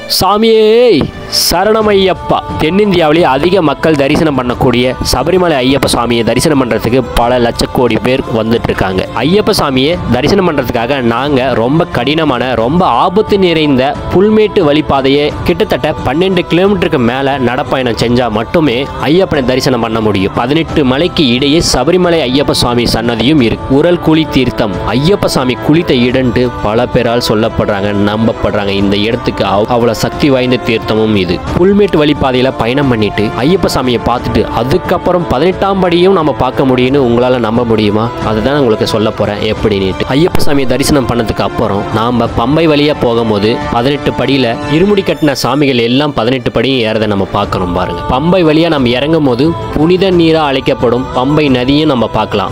சாமியே சரணமையப்பா தென்னிந்தியாவிலே அதிக மக்கள் தரிசனம் பண்ணக்கூடிய சபரிமலை ஐயப்ப சாமியை தரிசனம் பண்ணுறதுக்கு பல லட்ச கோடி பேர் வந்துட்டு இருக்காங்க ஐயப்ப சாமியை தரிசனம் பண்ணுறதுக்காக நாங்கள் ரொம்ப கடினமான ரொம்ப ஆபத்து நிறைந்த புல்மேட்டு வழிப்பாதையை கிட்டத்தட்ட பன்னெண்டு கிலோமீட்டருக்கு மேலே நடப்பயணம் செஞ்சால் மட்டுமே ஐயப்பனை தரிசனம் பண்ண முடியும் பதினெட்டு மலைக்கு இடையே சபரிமலை ஐயப்ப சுவாமி சன்னதியும் இருக்கு உரல் குழி தீர்த்தம் ஐயப்ப சாமி குளித்த இடன்ட்டு பல பேரால் சொல்லப்படுறாங்க நம்பப்படுறாங்க இந்த இடத்துக்கு அவ்- அவ்வளவு சக்தி வாய்ந்த தீர்த்தமும் இது புல்மேட்டு வழிப்பாதையில பயணம் பண்ணிட்டு ஐயப்ப சாமியை பார்த்துட்டு அதுக்கப்புறம் பதினெட்டாம் படியும் நம்ம பார்க்க முடியும்னு உங்களால நம்ப முடியுமா அதுதான் உங்களுக்கு சொல்ல போறேன் எப்படின்னுட்டு ஐயப்ப சாமியை தரிசனம் பண்ணதுக்கு அப்புறம் நாம பம்பை வழியா போகும்போது பதினெட்டு படியில இருமுடி கட்டின சாமிகள் எல்லாம் பதினெட்டு படியும் ஏறதை நம்ம பார்க்கணும் பாருங்க பம்பை வழியா நம்ம இறங்கும் போது புனித நீரா அழைக்கப்படும் பம்பை நதியும் நம்ம பார்க்கலாம்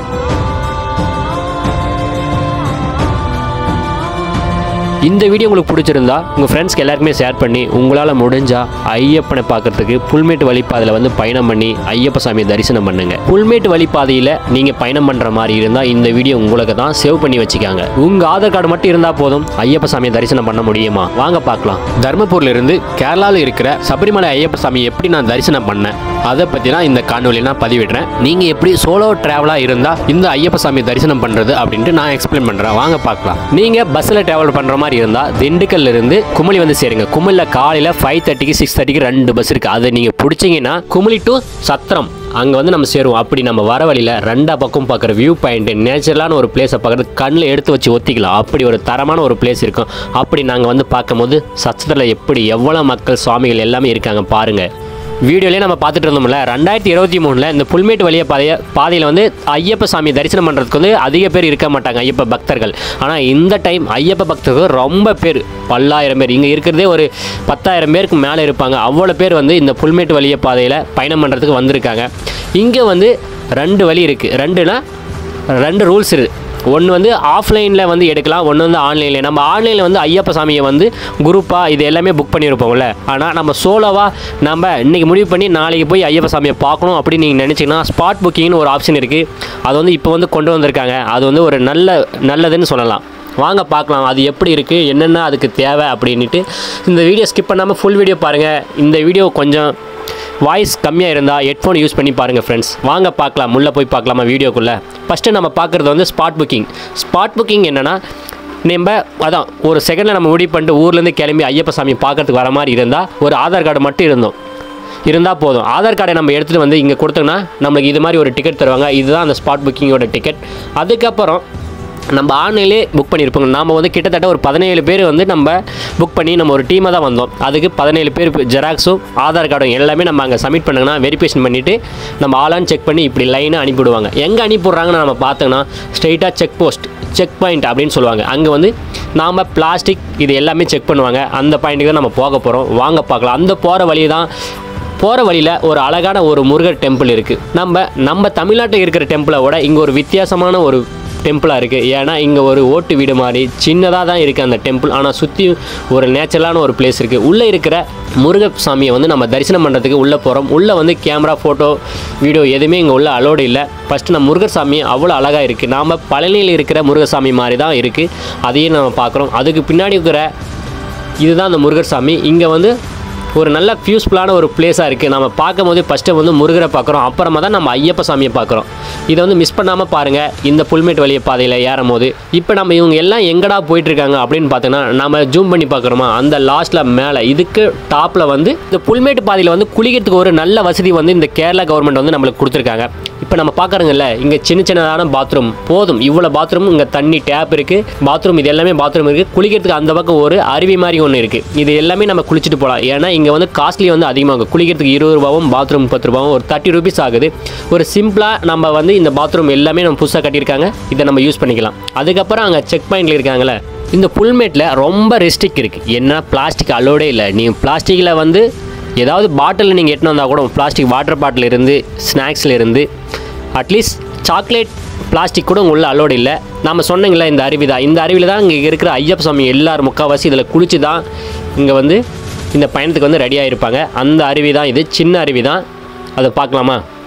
இந்த வீடியோ உங்களுக்கு பிடிச்சிருந்தா உங்கள் ஃப்ரெண்ட்ஸ்க்கு எல்லாருக்குமே ஷேர் பண்ணி உங்களால் முடிஞ்சா ஐயப்பனை பார்க்கறதுக்கு புல்மேட்டு வழிப்பாதையில் வந்து பயணம் பண்ணி ஐயப்ப சாமியை தரிசனம் பண்ணுங்க புல்மேட்டு வழிப்பாதையில் நீங்கள் பயணம் பண்ணுற மாதிரி இருந்தால் இந்த வீடியோ உங்களுக்கு தான் சேவ் பண்ணி வச்சுக்காங்க உங்கள் ஆதார் கார்டு மட்டும் இருந்தால் போதும் ஐயப்ப சாமியை தரிசனம் பண்ண முடியுமா வாங்க பார்க்கலாம் தர்மபுரில இருந்து கேரளாவில் இருக்கிற சபரிமலை ஐயப்ப சாமியை எப்படி நான் தரிசனம் பண்ணேன் அதை பற்றி தான் இந்த காணொலியில் நான் பதிவிடுறேன் நீங்கள் எப்படி சோலோ ட்ராவலாக இருந்தால் இந்த ஐயப்ப சாமியை தரிசனம் பண்ணுறது அப்படின்ட்டு நான் எக்ஸ்பிளைன் பண்ணுறேன் வாங்க பார்க்கலாம் நீங்கள் பஸ்ஸில் ட்ராவல் பண்ணுற மாதிரி இருந்தால் திண்டுக்கல்ல இருந்து குமளி வந்து சேருங்க குமளியில் காலையில் ஃபைவ் தேர்ட்டிக்கு சிக்ஸ் தேர்ட்டிக்கு ரெண்டு பஸ் இருக்குது அதை நீங்கள் பிடிச்சிங்கன்னா குமளி டு சத்திரம் அங்கே வந்து நம்ம சேருவோம் அப்படி நம்ம வர வழியில் ரெண்டா பக்கம் பார்க்குற வியூ பாயிண்ட் நேச்சுரலான ஒரு பிளேஸை பார்க்குறது கண்ணில் எடுத்து வச்சு ஒத்திக்கலாம் அப்படி ஒரு தரமான ஒரு பிளேஸ் இருக்கும் அப்படி நாங்கள் வந்து பார்க்கும்போது சச்சத்தில் எப்படி எவ்வளோ மக்கள் சுவாமிகள் எல்லாமே இருக்காங்க பாருங்கள் வீடியோலேயே நம்ம பார்த்துட்டு இருந்தோம்ல ரெண்டாயிரத்தி இருபத்தி மூணில் இந்த புல்மேட்டு வழிய பாதைய பாதையில் வந்து ஐயப்ப சாமி தரிசனம் பண்ணுறதுக்கு வந்து அதிக பேர் இருக்க மாட்டாங்க ஐயப்ப பக்தர்கள் ஆனால் இந்த டைம் ஐயப்ப பக்தர்கள் ரொம்ப பேர் பல்லாயிரம் பேர் இங்கே இருக்கிறதே ஒரு பத்தாயிரம் பேருக்கு மேலே இருப்பாங்க அவ்வளோ பேர் வந்து இந்த புல்மேட்டு வழிய பாதையில் பயணம் பண்ணுறதுக்கு வந்திருக்காங்க இங்கே வந்து ரெண்டு வழி இருக்குது ரெண்டுனா ரெண்டு ரூல்ஸ் இருக்குது ஒன்று வந்து ஆஃப்லைனில் வந்து எடுக்கலாம் ஒன்று வந்து ஆன்லைனில் நம்ம ஆன்லைனில் வந்து ஐயப்ப சாமியை வந்து குரூப்பாக இது எல்லாமே புக் பண்ணியிருப்போம்ல ஆனால் நம்ம சோலோவாக நம்ம இன்றைக்கி முடிவு பண்ணி நாளைக்கு போய் ஐயப்ப சாமியை பார்க்கணும் அப்படின்னு நீங்கள் நினச்சிங்கன்னா ஸ்பாட் புக்கிங்னு ஒரு ஆப்ஷன் இருக்குது அது வந்து இப்போ வந்து கொண்டு வந்திருக்காங்க அது வந்து ஒரு நல்ல நல்லதுன்னு சொல்லலாம் வாங்க பார்க்கலாம் அது எப்படி இருக்குது என்னென்ன அதுக்கு தேவை அப்படின்ட்டு இந்த வீடியோ ஸ்கிப் பண்ணாமல் ஃபுல் வீடியோ பாருங்கள் இந்த வீடியோ கொஞ்சம் வாய்ஸ் கம்மியாக இருந்தால் ஹெட்ஃபோன் யூஸ் பண்ணி பாருங்கள் ஃப்ரெண்ட்ஸ் வாங்க பார்க்கலாம் உள்ளே போய் பார்க்கலாமா வீடியோக்குள்ளே ஃபஸ்ட்டு நம்ம பார்க்குறது வந்து ஸ்பாட் புக்கிங் ஸ்பாட் புக்கிங் என்னென்னா நம்ம அதான் ஒரு செகண்டில் நம்ம முடிவு பண்ணிட்டு ஊர்லேருந்து கிளம்பி ஐயப்ப சாமி பார்க்கறதுக்கு வர மாதிரி இருந்தால் ஒரு ஆதார் கார்டு மட்டும் இருந்தோம் இருந்தால் போதும் ஆதார் கார்டை நம்ம எடுத்துகிட்டு வந்து இங்கே கொடுத்தோம்னா நம்மளுக்கு இது மாதிரி ஒரு டிக்கெட் தருவாங்க இதுதான் அந்த ஸ்பாட் புக்கிங்கோட டிக்கெட் அதுக்கப்புறம் நம்ம ஆன்லைன்லேயே புக் பண்ணியிருப்போங்க நாம் வந்து கிட்டத்தட்ட ஒரு பதினேழு பேர் வந்து நம்ம புக் பண்ணி நம்ம ஒரு டீமாக தான் வந்தோம் அதுக்கு பதினேழு பேர் ஜெராக்ஸும் ஆதார் கார்டும் எல்லாமே நம்ம அங்கே சப்மிட் பண்ணுங்கன்னா வெரிஃபிகேஷன் பண்ணிவிட்டு நம்ம ஆளான்னு செக் பண்ணி இப்படி லைனாக அனுப்பிவிடுவாங்க எங்கே அனுப்பிவிட்றாங்கன்னு நம்ம பார்த்தோன்னா ஸ்ட்ரைட்டாக செக் போஸ்ட் செக் பாயிண்ட் அப்படின்னு சொல்லுவாங்க அங்கே வந்து நாம் பிளாஸ்டிக் இது எல்லாமே செக் பண்ணுவாங்க அந்த பாயிண்ட்டுக்கு தான் நம்ம போக போகிறோம் வாங்க பார்க்கலாம் அந்த போகிற வழி தான் போகிற வழியில் ஒரு அழகான ஒரு முருகர் டெம்பிள் இருக்குது நம்ம நம்ம தமிழ்நாட்டில் இருக்கிற டெம்பிளை விட இங்கே ஒரு வித்தியாசமான ஒரு டெம்பிளாக இருக்குது ஏன்னா இங்கே ஒரு ஓட்டு வீடு மாதிரி சின்னதாக தான் இருக்குது அந்த டெம்பிள் ஆனால் சுற்றி ஒரு நேச்சுரலான ஒரு பிளேஸ் இருக்குது உள்ளே இருக்கிற முருகர் சாமியை வந்து நம்ம தரிசனம் பண்ணுறதுக்கு உள்ளே போகிறோம் உள்ளே வந்து கேமரா ஃபோட்டோ வீடியோ எதுவுமே இங்கே உள்ள அலோடு இல்லை ஃபஸ்ட்டு நம்ம முருகர் சாமி அவ்வளோ அழகாக இருக்குது நாம் பழனியில் இருக்கிற முருகர் சாமி மாதிரி தான் இருக்குது அதையும் நம்ம பார்க்குறோம் அதுக்கு பின்னாடி இருக்கிற இதுதான் அந்த முருகர் சாமி இங்கே வந்து ஒரு நல்ல பியூஸ்ஃபுல்லான ஒரு பிளேஸாக இருக்குது நம்ம பார்க்கும்போது ஃபஸ்ட்டு வந்து முருகரை பார்க்குறோம் அப்புறமா தான் நம்ம ஐயப்ப சாமியை பார்க்குறோம் இதை வந்து மிஸ் பண்ணாமல் பாருங்கள் இந்த புல்மேட் வழிய பாதையில் ஏறும் போது இப்போ நம்ம இவங்க எல்லாம் எங்கடா போயிட்டுருக்காங்க அப்படின்னு பார்த்தோன்னா நம்ம ஜூம் பண்ணி பார்க்குறோமா அந்த லாஸ்ட்டில் மேலே இதுக்கு டாப்பில் வந்து இந்த புல்மேட்டு பாதையில் வந்து குளிக்கிறதுக்கு ஒரு நல்ல வசதி வந்து இந்த கேரளா கவர்மெண்ட் வந்து நம்மளுக்கு கொடுத்துருக்காங்க இப்போ நம்ம பார்க்குறோங்கல்ல இங்கே சின்ன சின்னதான பாத்ரூம் போதும் இவ்வளோ பாத்ரூம் இங்கே தண்ணி டேப் இருக்குது பாத்ரூம் இது எல்லாமே பாத்ரூம் இருக்குது குளிக்கிறதுக்கு அந்த பக்கம் ஒரு அருவி மாதிரி ஒன்று இருக்குது இது எல்லாமே நம்ம குளிச்சுட்டு போகலாம் ஏன்னா இங்கே வந்து காஸ்ட்லி வந்து அதிகமாகும் குளிக்கிறதுக்கு இருபது ரூபாவும் பாத்ரூம் முப்பது ரூபாவும் ஒரு தேர்ட்டி ருபீஸ் ஆகுது ஒரு சிம்பிளாக நம்ம வந்து இந்த பாத்ரூம் எல்லாமே நம்ம புதுசாக கட்டியிருக்காங்க இதை நம்ம யூஸ் பண்ணிக்கலாம் அதுக்கப்புறம் அங்கே செக் பாயிண்டில் இருக்காங்களே இந்த புல்மேட்டில் ரொம்ப ரெஸ்ட்ரிக் இருக்குது என்ன பிளாஸ்டிக் அலோடே இல்லை நீ பிளாஸ்டிக்கில் வந்து ஏதாவது பாட்டில் நீங்கள் எட்டுன்னு வந்தால் கூட பிளாஸ்டிக் வாட்டர் பாட்டில் இருந்து ஸ்நாக்ஸில் இருந்து அட்லீஸ்ட் சாக்லேட் பிளாஸ்டிக் கூட உள்ள அலோடு இல்லை நம்ம சொன்னீங்களே இந்த அருவி தான் இந்த அருவியில் தான் இங்கே இருக்கிற ஐயப்ப சாமி எல்லாரும் முக்கால்வாசி இதில் குளிச்சு தான் இங்கே வந்து இந்த பயணத்துக்கு வந்து ரெடியாக இருப்பாங்க அந்த அருவி தான் இது சின்ன அருவி தான் அதை பார்க்கலாமா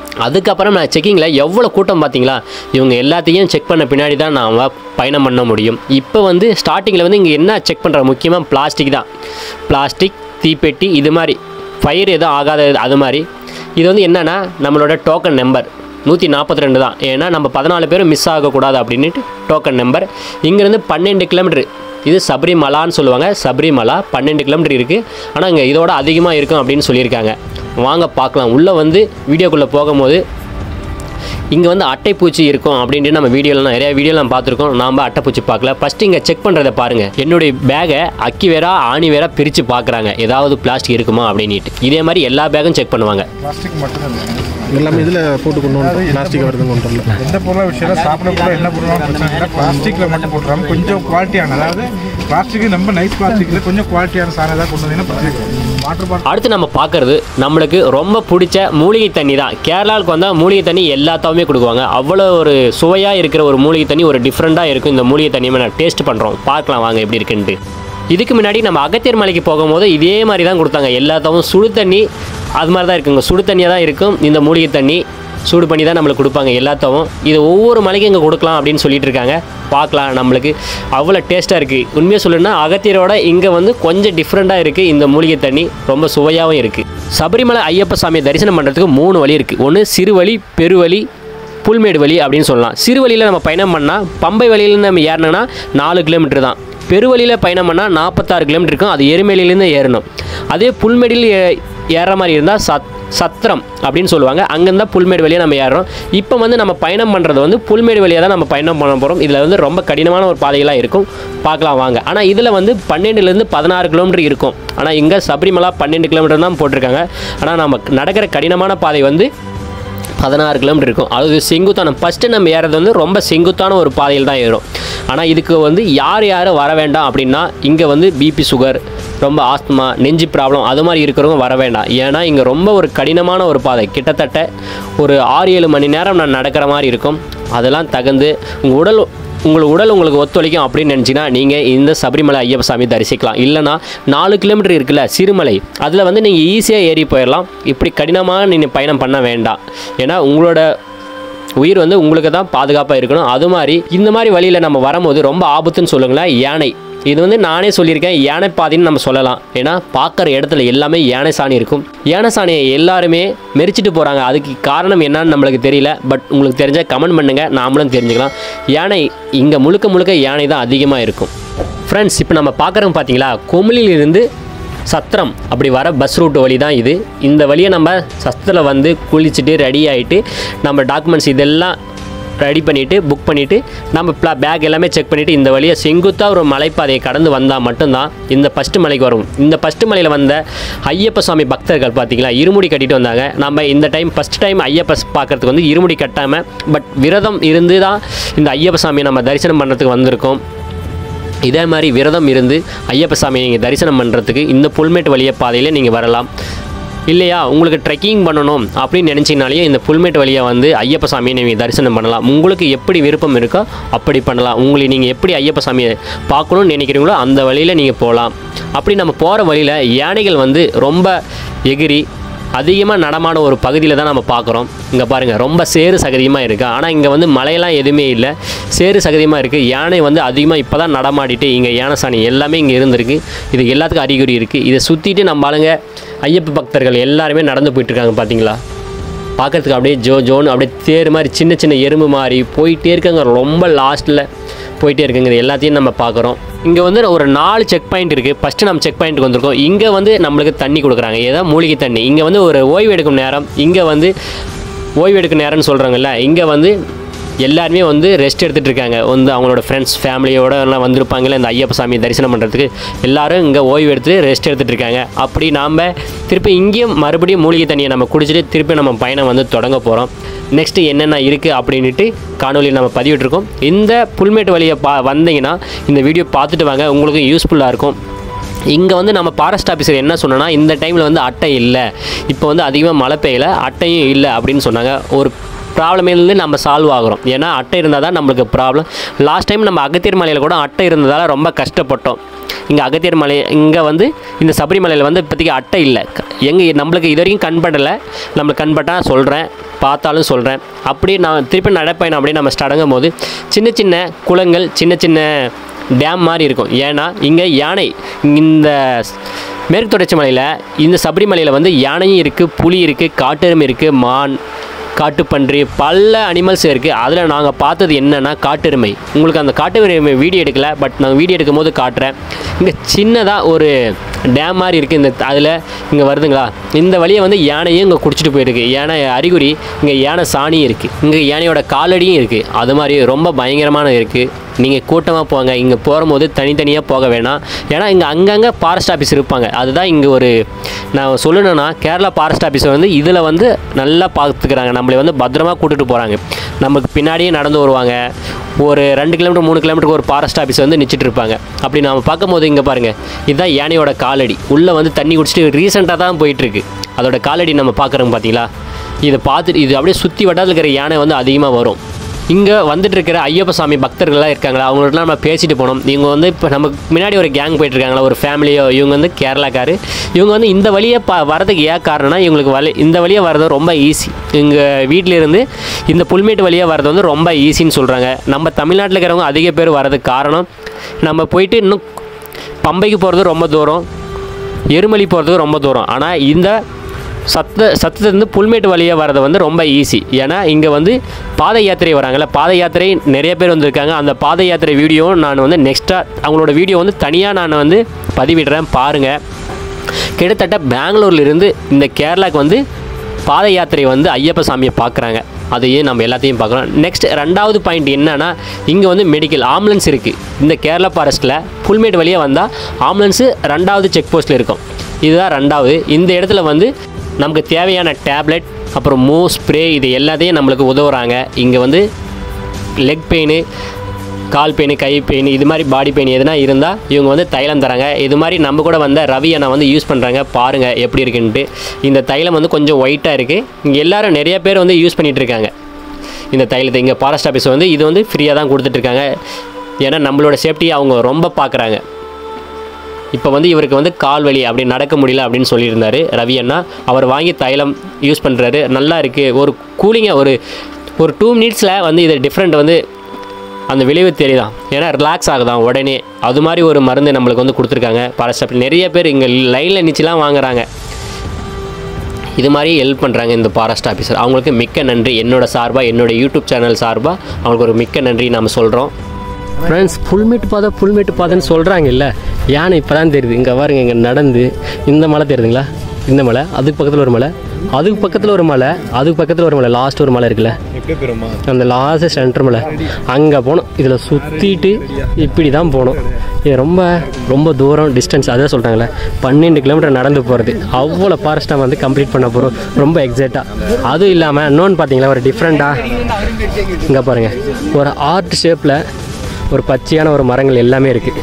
அதுக்கப்புறம் நான் செக்கிங்கில் எவ்வளோ கூட்டம் பார்த்தீங்களா இவங்க எல்லாத்தையும் செக் பண்ண பின்னாடி தான் நாம் பயணம் பண்ண முடியும் இப்போ வந்து ஸ்டார்டிங்கில் வந்து இங்கே என்ன செக் பண்ணுற முக்கியமாக பிளாஸ்டிக் தான் பிளாஸ்டிக் தீப்பெட்டி இது மாதிரி ஃபயர் எதுவும் ஆகாத அது மாதிரி இது வந்து என்னென்னா நம்மளோட டோக்கன் நம்பர் நூற்றி நாற்பத்தி ரெண்டு தான் ஏன்னா நம்ம பதினாலு பேரும் மிஸ் ஆகக்கூடாது அப்படின்ட்டு டோக்கன் நம்பர் இங்கேருந்து பன்னெண்டு கிலோமீட்டர் இது சபரிமலான்னு சொல்லுவாங்க சபரிமலா பன்னெண்டு கிலோமீட்டர் இருக்குது ஆனால் இங்கே இதோட அதிகமாக இருக்கும் அப்படின்னு சொல்லியிருக்காங்க வாங்க பார்க்கலாம் உள்ளே வந்து வீடியோக்குள்ளே போகும்போது இங்கே வந்து அட்டைப்பூச்சி இருக்கும் அப்படின்ட்டு நம்ம வீடியோலாம் நிறைய வீடியோலாம் பார்த்துருக்கோம் நாம் அட்டைப்பூச்சி பார்க்கல ஃபஸ்ட்டு இங்கே செக் பண்ணுறதை பாருங்கள் என்னுடைய பேகை அக்கி வேறா ஆணி வேறா பிரித்து பார்க்குறாங்க ஏதாவது பிளாஸ்டிக் இருக்குமா அப்படின்ட்டு இதே மாதிரி எல்லா பேக்கும் செக் பண்ணுவாங்க பிளாஸ்டிக் மட்டும்தான் எல்லாமே இதில் போட்டு கொண்டு வந்துட்டோம் பிளாஸ்டிக் வருது கொண்டு வரல எந்த பொருளாக விஷயம் சாப்பிட பொருள் என்ன பொருளாக பிரச்சனை இல்லை பிளாஸ்டிக்கில் மட்டும் போட்டுறாம கொஞ்சம் குவாலிட்டியான அதாவது பிளாஸ்டிக் ரொம்ப நைஸ் பிளாஸ்டிக்கில் கொஞ்சம் குவாலிட்டியான சாதனம் ஏதாவது கொண்டு வந்தீங்கன்னா பிரச்சனை இல்லை வாட்டர் பாட்டில் அடுத்து நம்ம பார்க்குறது நம்மளுக்கு ரொம்ப பிடிச்ச மூலிகை தண்ணி தான் கேரளாவுக்கு வந்தால் மூலிகை தண்ணி எல்லாத்தாவுமே கொடுக்குவாங்க அவ்வளோ ஒரு சுவையாக இருக்கிற ஒரு மூலிகை தண்ணி ஒரு டிஃப்ரெண்ட்டாக இருக்கும் இந்த மூலிகை தண்ணியை நான் டேஸ்ட் பண்ணுறோம் பார்க்கலாம் வாங்க எப்படி இருக்குன்ட்டு இதுக்கு முன்னாடி நம்ம அகத்தியர் மலைக்கு போகும்போது இதே மாதிரி தான் கொடுத்தாங்க எல்லாத்தாவும் சுடு தண்ணி அது மாதிரி தான் இருக்குங்க சுடு தண்ணியாக தான் இருக்கும் இந்த மூலிகை தண்ணி சூடு பண்ணி தான் நம்மளுக்கு கொடுப்பாங்க எல்லாத்தவும் இது ஒவ்வொரு மலைக்கும் இங்கே கொடுக்கலாம் அப்படின்னு சொல்லிட்டு இருக்காங்க பார்க்கலாம் நம்மளுக்கு அவ்வளோ டேஸ்ட்டாக இருக்குது உண்மையாக சொல்லணும்னா அகத்தியரோட இங்கே வந்து கொஞ்சம் டிஃப்ரெண்ட்டாக இருக்குது இந்த மூலிகை தண்ணி ரொம்ப சுவையாகவும் இருக்குது சபரிமலை ஐயப்ப சாமியை தரிசனம் பண்ணுறதுக்கு மூணு வழி இருக்குது ஒன்று சிறுவழி பெருவழி புல்மேடு வழி அப்படின்னு சொல்லலாம் சிறுவழியில் நம்ம பயணம் பண்ணால் பம்பை வழியில் நம்ம ஏறினோன்னா நாலு கிலோமீட்டர் தான் பெருவழியில் பயணம் பண்ணால் நாற்பத்தாறு கிலோமீட்டர் இருக்கும் அது எருமேலியிலேருந்து ஏறணும் அதே புல்மேடில் ஏ- ஏறுற மாதிரி இருந்தால் சத் சத்திரம் அப்படின்னு சொல்லுவாங்க அங்கேருந்தா புல்மேடு வழியாக நம்ம ஏறுறோம் இப்போ வந்து நம்ம பயணம் பண்ணுறது வந்து புல்மேடு வழியாக தான் நம்ம பயணம் பண்ண போகிறோம் இதில் வந்து ரொம்ப கடினமான ஒரு பாதைகளாக இருக்கும் பார்க்கலாம் வாங்க ஆனால் இதில் வந்து பன்னெண்டுலேருந்து பதினாறு கிலோமீட்டர் இருக்கும் ஆனால் இங்கே சபரிமலா பன்னெண்டு கிலோமீட்டர் தான் போட்டிருக்காங்க ஆனால் நம்ம நடக்கிற கடினமான பாதை வந்து பதினாறு கிலோமீட்டர் இருக்கும் அது செங்குத்தான ஃபஸ்ட்டு நம்ம ஏறது வந்து ரொம்ப செங்குத்தான ஒரு பாதையில் தான் ஏறும் ஆனால் இதுக்கு வந்து யார் யார் வர வேண்டாம் அப்படின்னா இங்கே வந்து பிபி சுகர் ரொம்ப ஆஸ்துமா நெஞ்சு ப்ராப்ளம் அது மாதிரி இருக்கிறவங்க வர வேண்டாம் ஏன்னா இங்கே ரொம்ப ஒரு கடினமான ஒரு பாதை கிட்டத்தட்ட ஒரு ஆறு ஏழு மணி நேரம் நான் நடக்கிற மாதிரி இருக்கும் அதெல்லாம் தகுந்து உங்கள் உடல் உங்கள் உடல் உங்களுக்கு ஒத்துழைக்கும் அப்படின்னு நினச்சிங்கன்னா நீங்கள் இந்த சபரிமலை ஐயப்ப சாமி தரிசிக்கலாம் இல்லைனா நாலு கிலோமீட்டர் இருக்குல்ல சிறுமலை அதில் வந்து நீங்கள் ஈஸியாக ஏறி போயிடலாம் இப்படி கடினமாக நீங்கள் பயணம் பண்ண வேண்டாம் ஏன்னா உங்களோட உயிர் வந்து உங்களுக்கு தான் பாதுகாப்பாக இருக்கணும் அது மாதிரி இந்த மாதிரி வழியில் நம்ம வரும்போது ரொம்ப ஆபத்துன்னு சொல்லுங்களேன் யானை இது வந்து நானே சொல்லியிருக்கேன் யானை பாதைன்னு நம்ம சொல்லலாம் ஏன்னா பார்க்குற இடத்துல எல்லாமே யானை சாணி இருக்கும் யானை சாணியை எல்லாருமே மெரிச்சிட்டு போகிறாங்க அதுக்கு காரணம் என்னன்னு நம்மளுக்கு தெரியல பட் உங்களுக்கு தெரிஞ்ச கமெண்ட் பண்ணுங்கள் நாமளும் தெரிஞ்சுக்கலாம் யானை இங்கே முழுக்க முழுக்க யானை தான் அதிகமாக இருக்கும் ஃப்ரெண்ட்ஸ் இப்போ நம்ம பார்க்குறோம் பார்த்தீங்களா கொமிலிலிருந்து சத்திரம் அப்படி வர பஸ் ரூட் வழி தான் இது இந்த வழியை நம்ம சத்திரத்தில் வந்து குளிச்சுட்டு ரெடி ஆகிட்டு நம்ம டாக்குமெண்ட்ஸ் இதெல்லாம் ரெடி பண்ணிவிட்டு புக் பண்ணிவிட்டு நம்ம ப்ளா பேக் எல்லாமே செக் பண்ணிவிட்டு இந்த வழியை செங்குத்தாக ஒரு மலைப்பாதையை கடந்து வந்தால் மட்டும்தான் இந்த ஃபஸ்ட்டு மலைக்கு வரும் இந்த ஃபஸ்ட்டு மலையில் வந்த ஐயப்ப சுவாமி பக்தர்கள் பார்த்தீங்களா இருமுடி கட்டிட்டு வந்தாங்க நம்ம இந்த டைம் ஃபஸ்ட் டைம் ஐயப்ப ஸ் பார்க்கறதுக்கு வந்து இருமுடி கட்டாமல் பட் விரதம் இருந்து தான் இந்த ஐயப்ப சாமியை நம்ம தரிசனம் பண்ணுறதுக்கு வந்திருக்கோம் இதே மாதிரி விரதம் இருந்து ஐயப்ப சாமியை நீங்கள் தரிசனம் பண்ணுறதுக்கு இந்த புல்மேட்டு வழிய பாதையில் நீங்கள் வரலாம் இல்லையா உங்களுக்கு ட்ரெக்கிங் பண்ணணும் அப்படின்னு நினச்சிங்கனாலேயே இந்த புல்மேட்டு வழியை வந்து ஐயப்ப சாமியை நீங்கள் தரிசனம் பண்ணலாம் உங்களுக்கு எப்படி விருப்பம் இருக்கோ அப்படி பண்ணலாம் உங்களை நீங்கள் எப்படி ஐயப்ப சாமியை பார்க்கணும்னு நினைக்கிறீங்களோ அந்த வழியில் நீங்கள் போகலாம் அப்படி நம்ம போகிற வழியில் யானைகள் வந்து ரொம்ப எகிரி அதிகமாக நடமான ஒரு பகுதியில் தான் நம்ம பார்க்குறோம் இங்கே பாருங்கள் ரொம்ப சேறு சகதியமாக இருக்குது ஆனால் இங்கே வந்து மழையெல்லாம் எதுவுமே இல்லை சேறு சகதியமாக இருக்குது யானை வந்து அதிகமாக இப்போ தான் நடமாடிட்டு இங்கே யானை சாணி எல்லாமே இங்கே இருந்திருக்கு இது எல்லாத்துக்கும் அறிகுறி இருக்குது இதை சுற்றிட்டு நம்ம ஆளுங்க ஐயப்ப பக்தர்கள் எல்லாருமே நடந்து போயிட்டுருக்காங்க பார்த்தீங்களா பார்க்கறதுக்கு அப்படியே ஜோ ஜோன்னு அப்படியே தேர் மாதிரி சின்ன சின்ன எறும்பு மாதிரி போயிட்டே இருக்காங்க ரொம்ப லாஸ்ட்டில் போயிட்டே இருக்குங்க இது எல்லாத்தையும் நம்ம பார்க்குறோம் இங்கே வந்து ஒரு நாலு செக் பாயிண்ட் இருக்குது ஃபஸ்ட்டு நம்ம செக் பாயிண்ட்டுக்கு வந்திருக்கோம் இங்கே வந்து நம்மளுக்கு தண்ணி கொடுக்குறாங்க ஏதோ மூலிகை தண்ணி இங்கே வந்து ஒரு ஓய்வு எடுக்கும் நேரம் இங்கே வந்து ஓய்வு எடுக்கும் நேரம்னு சொல்கிறாங்கல்ல இங்கே வந்து எல்லாருமே வந்து ரெஸ்ட் எடுத்துகிட்டு இருக்காங்க வந்து அவங்களோட ஃப்ரெண்ட்ஸ் ஃபேமிலியோட எல்லாம் வந்திருப்பாங்கல்ல இந்த ஐயப்ப சாமி தரிசனம் பண்ணுறதுக்கு எல்லாரும் இங்கே ஓய்வு எடுத்து ரெஸ்ட் எடுத்துகிட்டு இருக்காங்க அப்படி நாம் திருப்பி இங்கேயும் மறுபடியும் மூலிகை தண்ணியை நம்ம குடிச்சிட்டு திருப்பி நம்ம பயணம் வந்து தொடங்க போகிறோம் நெக்ஸ்ட்டு என்னென்ன இருக்குது அப்படின்ட்டு காணொலி நம்ம பதிவிட்டிருக்கோம் இந்த புல்மேட்டு வழியை பா வந்தீங்கன்னா இந்த வீடியோ பார்த்துட்டு வாங்க உங்களுக்கு யூஸ்ஃபுல்லாக இருக்கும் இங்கே வந்து நம்ம ஃபாரஸ்ட் ஆஃபீஸர் என்ன சொன்னோன்னா இந்த டைமில் வந்து அட்டை இல்லை இப்போ வந்து அதிகமாக மழை பெய்யல அட்டையும் இல்லை அப்படின்னு சொன்னாங்க ஒரு ப்ராப்ளமேலேருந்து நம்ம சால்வ் ஆகிறோம் ஏன்னா அட்டை இருந்தால் தான் நம்மளுக்கு ப்ராப்ளம் லாஸ்ட் டைம் நம்ம அகத்தியர் மலையில் கூட அட்டை இருந்ததால் ரொம்ப கஷ்டப்பட்டோம் இங்கே அகத்தியர் மலை இங்கே வந்து இந்த சபரிமலையில் வந்து இப்போதைக்கு அட்டை இல்லை எங்கே நம்மளுக்கு இது வரைக்கும் கண்படலை நம்மளுக்கு கண்பட்டால் சொல்கிறேன் பார்த்தாலும் சொல்கிறேன் அப்படியே நான் திருப்பி நடைப்பயணம் அப்படியே நம்ம ஸ்டடங்கும் போது சின்ன சின்ன குளங்கள் சின்ன சின்ன டேம் மாதிரி இருக்கும் ஏன்னா இங்கே யானை இந்த மேற்கு தொடர்ச்சி மலையில் இந்த சபரிமலையில் வந்து யானையும் இருக்குது புலி இருக்குது காட்டெருமை இருக்குது மான் காட்டுப்பன்றி பல அனிமல்ஸ் இருக்குது அதில் நாங்கள் பார்த்தது என்னென்னா காட்டெருமை உங்களுக்கு அந்த காட்டெருமை வீடியோ எடுக்கல பட் நான் வீடியோ எடுக்கும்போது காட்டுறேன் இங்கே சின்னதாக ஒரு டேம் மாதிரி இருக்குது இந்த அதில் இங்கே வருதுங்களா இந்த வழியை வந்து யானையும் இங்கே குடிச்சிட்டு போயிருக்கு யானை அறிகுறி இங்கே யானை சாணியும் இருக்குது இங்கே யானையோட காலடியும் இருக்குது அது மாதிரி ரொம்ப பயங்கரமான இருக்குது நீங்கள் கூட்டமாக போங்க இங்கே போகும்போது தனித்தனியாக போக வேணாம் ஏன்னா இங்கே அங்கங்கே ஃபாரஸ்ட் ஆஃபீஸ் இருப்பாங்க அதுதான் இங்கே ஒரு நான் சொல்லணும்னா கேரளா ஃபாரஸ்ட் ஆஃபீஸர் வந்து இதில் வந்து நல்லா பார்த்துக்கிறாங்க நம்மளை வந்து பத்திரமா கூட்டிகிட்டு போகிறாங்க நமக்கு பின்னாடியே நடந்து வருவாங்க ஒரு ரெண்டு கிலோமீட்டர் மூணு கிலோமீட்டருக்கு ஒரு ஃபாரஸ்ட் ஆஃபீஸ் வந்து நிச்சிட்டு இருப்பாங்க அப்படி நாம் பார்க்கும்போது இங்கே பாருங்கள் இதுதான் யானையோட காலடி உள்ளே வந்து தண்ணி குடிச்சிட்டு ரீசெண்டாக தான் போயிட்டுருக்கு அதோட காலடி நம்ம பார்க்குறோம் பார்த்தீங்களா இதை பார்த்துட்டு இது அப்படியே சுற்றி வட்டாரத்தில் இருக்கிற யானை வந்து அதிகமாக வரும் இங்கே வந்துட்டு இருக்கிற ஐயப்ப சாமி பக்தர்கள்லாம் இருக்காங்களா அவங்கள்ட்ட நம்ம பேசிட்டு போனோம் இவங்க வந்து இப்போ நமக்கு முன்னாடி ஒரு கேங் போயிட்டு இருக்காங்களா ஒரு ஃபேமிலியோ இவங்க வந்து கேரளாக்காரு இவங்க வந்து இந்த வழியை ப வரதுக்கு ஏன் காரணம்னா இவங்களுக்கு வழி இந்த வழியாக வர்றது ரொம்ப ஈஸி எங்கள் வீட்டிலேருந்து இந்த புல்மேட்டு வழியாக வர்றது வந்து ரொம்ப ஈஸின்னு சொல்கிறாங்க நம்ம தமிழ்நாட்டில் இருக்கிறவங்க அதிக பேர் வர்றதுக்கு காரணம் நம்ம போயிட்டு இன்னும் பம்பைக்கு போகிறது ரொம்ப தூரம் எருமலி போகிறதுக்கு ரொம்ப தூரம் ஆனால் இந்த சத்த சத்தத்துலேருந்து புல்மேட்டு வழியாக வர்றது வந்து ரொம்ப ஈஸி ஏன்னா இங்கே வந்து பாத யாத்திரை வராங்கல்ல பாத யாத்திரை நிறைய பேர் வந்திருக்காங்க அந்த பாத யாத்திரை வீடியோ நான் வந்து நெக்ஸ்ட்டாக அவங்களோட வீடியோ வந்து தனியாக நான் வந்து பதிவிடுறேன் பாருங்கள் கிட்டத்தட்ட பெங்களூர்லேருந்து இந்த கேரளாக்கு வந்து பாத யாத்திரை வந்து ஐயப்ப சாமியை பார்க்குறாங்க அதையே நம்ம எல்லாத்தையும் பார்க்குறோம் நெக்ஸ்ட் ரெண்டாவது பாயிண்ட் என்னன்னா இங்கே வந்து மெடிக்கல் ஆம்புலன்ஸ் இருக்குது இந்த கேரளா ஃபாரஸ்ட்டில் புல்மேட் வழியாக வந்தால் ஆம்புலன்ஸு ரெண்டாவது செக் போஸ்ட்டில் இருக்கும் இதுதான் ரெண்டாவது இந்த இடத்துல வந்து நமக்கு தேவையான டேப்லெட் அப்புறம் மூ ஸ்ப்ரே இது எல்லாத்தையும் நம்மளுக்கு உதவுறாங்க இங்கே வந்து லெக் பெயின் கால் பெயின் கை பெயின் இது மாதிரி பாடி பெயின் எதுனா இருந்தால் இவங்க வந்து தைலம் தராங்க இது மாதிரி நம்ம கூட வந்த ரவி அண்ணா வந்து யூஸ் பண்ணுறாங்க பாருங்கள் எப்படி இருக்குன்ட்டு இந்த தைலம் வந்து கொஞ்சம் ஒயிட்டாக இருக்குது இங்கே எல்லாரும் நிறைய பேர் வந்து யூஸ் பண்ணிகிட்டு இருக்காங்க இந்த தைலத்தை இங்கே ஃபாரஸ்ட் ஆஃபீஸ் வந்து இது வந்து ஃப்ரீயாக தான் கொடுத்துட்ருக்காங்க ஏன்னா நம்மளோட சேஃப்டியை அவங்க ரொம்ப பார்க்குறாங்க இப்போ வந்து இவருக்கு வந்து கால் வலி அப்படி நடக்க முடியல அப்படின்னு சொல்லியிருந்தாரு ரவி அண்ணா அவர் வாங்கி தைலம் யூஸ் பண்ணுறாரு நல்லா இருக்குது ஒரு கூலிங்காக ஒரு ஒரு டூ மினிட்ஸில் வந்து இது டிஃப்ரெண்ட் வந்து அந்த விளைவு தெரியுதான் ஏன்னா ரிலாக்ஸ் ஆகுதான் உடனே அது மாதிரி ஒரு மருந்து நம்மளுக்கு வந்து கொடுத்துருக்காங்க ஃபாரஸ்ட் ஆஃபீஸ் நிறைய பேர் இங்கே லைனில் நிச்சலாம் வாங்குறாங்க இது மாதிரி ஹெல்ப் பண்ணுறாங்க இந்த ஃபாரஸ்ட் ஆஃபீஸர் அவங்களுக்கு மிக்க நன்றி என்னோட சார்பாக என்னோட யூடியூப் சேனல் சார்பாக அவங்களுக்கு ஒரு மிக்க நன்றி நம்ம சொல்கிறோம் ஃப்ரெண்ட்ஸ் புல்மேட்டு பாதை புல்மேட்டு பாதைன்னு சொல்கிறாங்க இல்லை யானை இப்போ தான் தெரியுது இங்கே பாருங்க இங்கே நடந்து இந்த மலை தெரியுதுங்களா இந்த மலை அதுக்கு பக்கத்தில் ஒரு மலை அதுக்கு பக்கத்தில் ஒரு மலை அதுக்கு பக்கத்தில் ஒரு மலை லாஸ்ட் ஒரு மலை இருக்குல்ல அந்த லாஸ்ட் சென்டர் மலை அங்கே போகணும் இதில் சுற்றிட்டு இப்படி தான் போகணும் இது ரொம்ப ரொம்ப தூரம் டிஸ்டன்ஸ் அதான் சொல்கிறாங்களே பன்னெண்டு கிலோமீட்டர் நடந்து போகிறது அவ்வளோ ஃபாரஸ்ட்டாக வந்து கம்ப்ளீட் பண்ண போகிறோம் ரொம்ப எக்ஸைட்டாக அதுவும் இல்லாமல் இன்னொன்று பார்த்தீங்களா ஒரு டிஃப்ரெண்ட்டாக இங்கே பாருங்கள் ஒரு ஆர்ட் ஷேப்பில் ஒரு பச்சையான ஒரு மரங்கள் எல்லாமே இருக்குது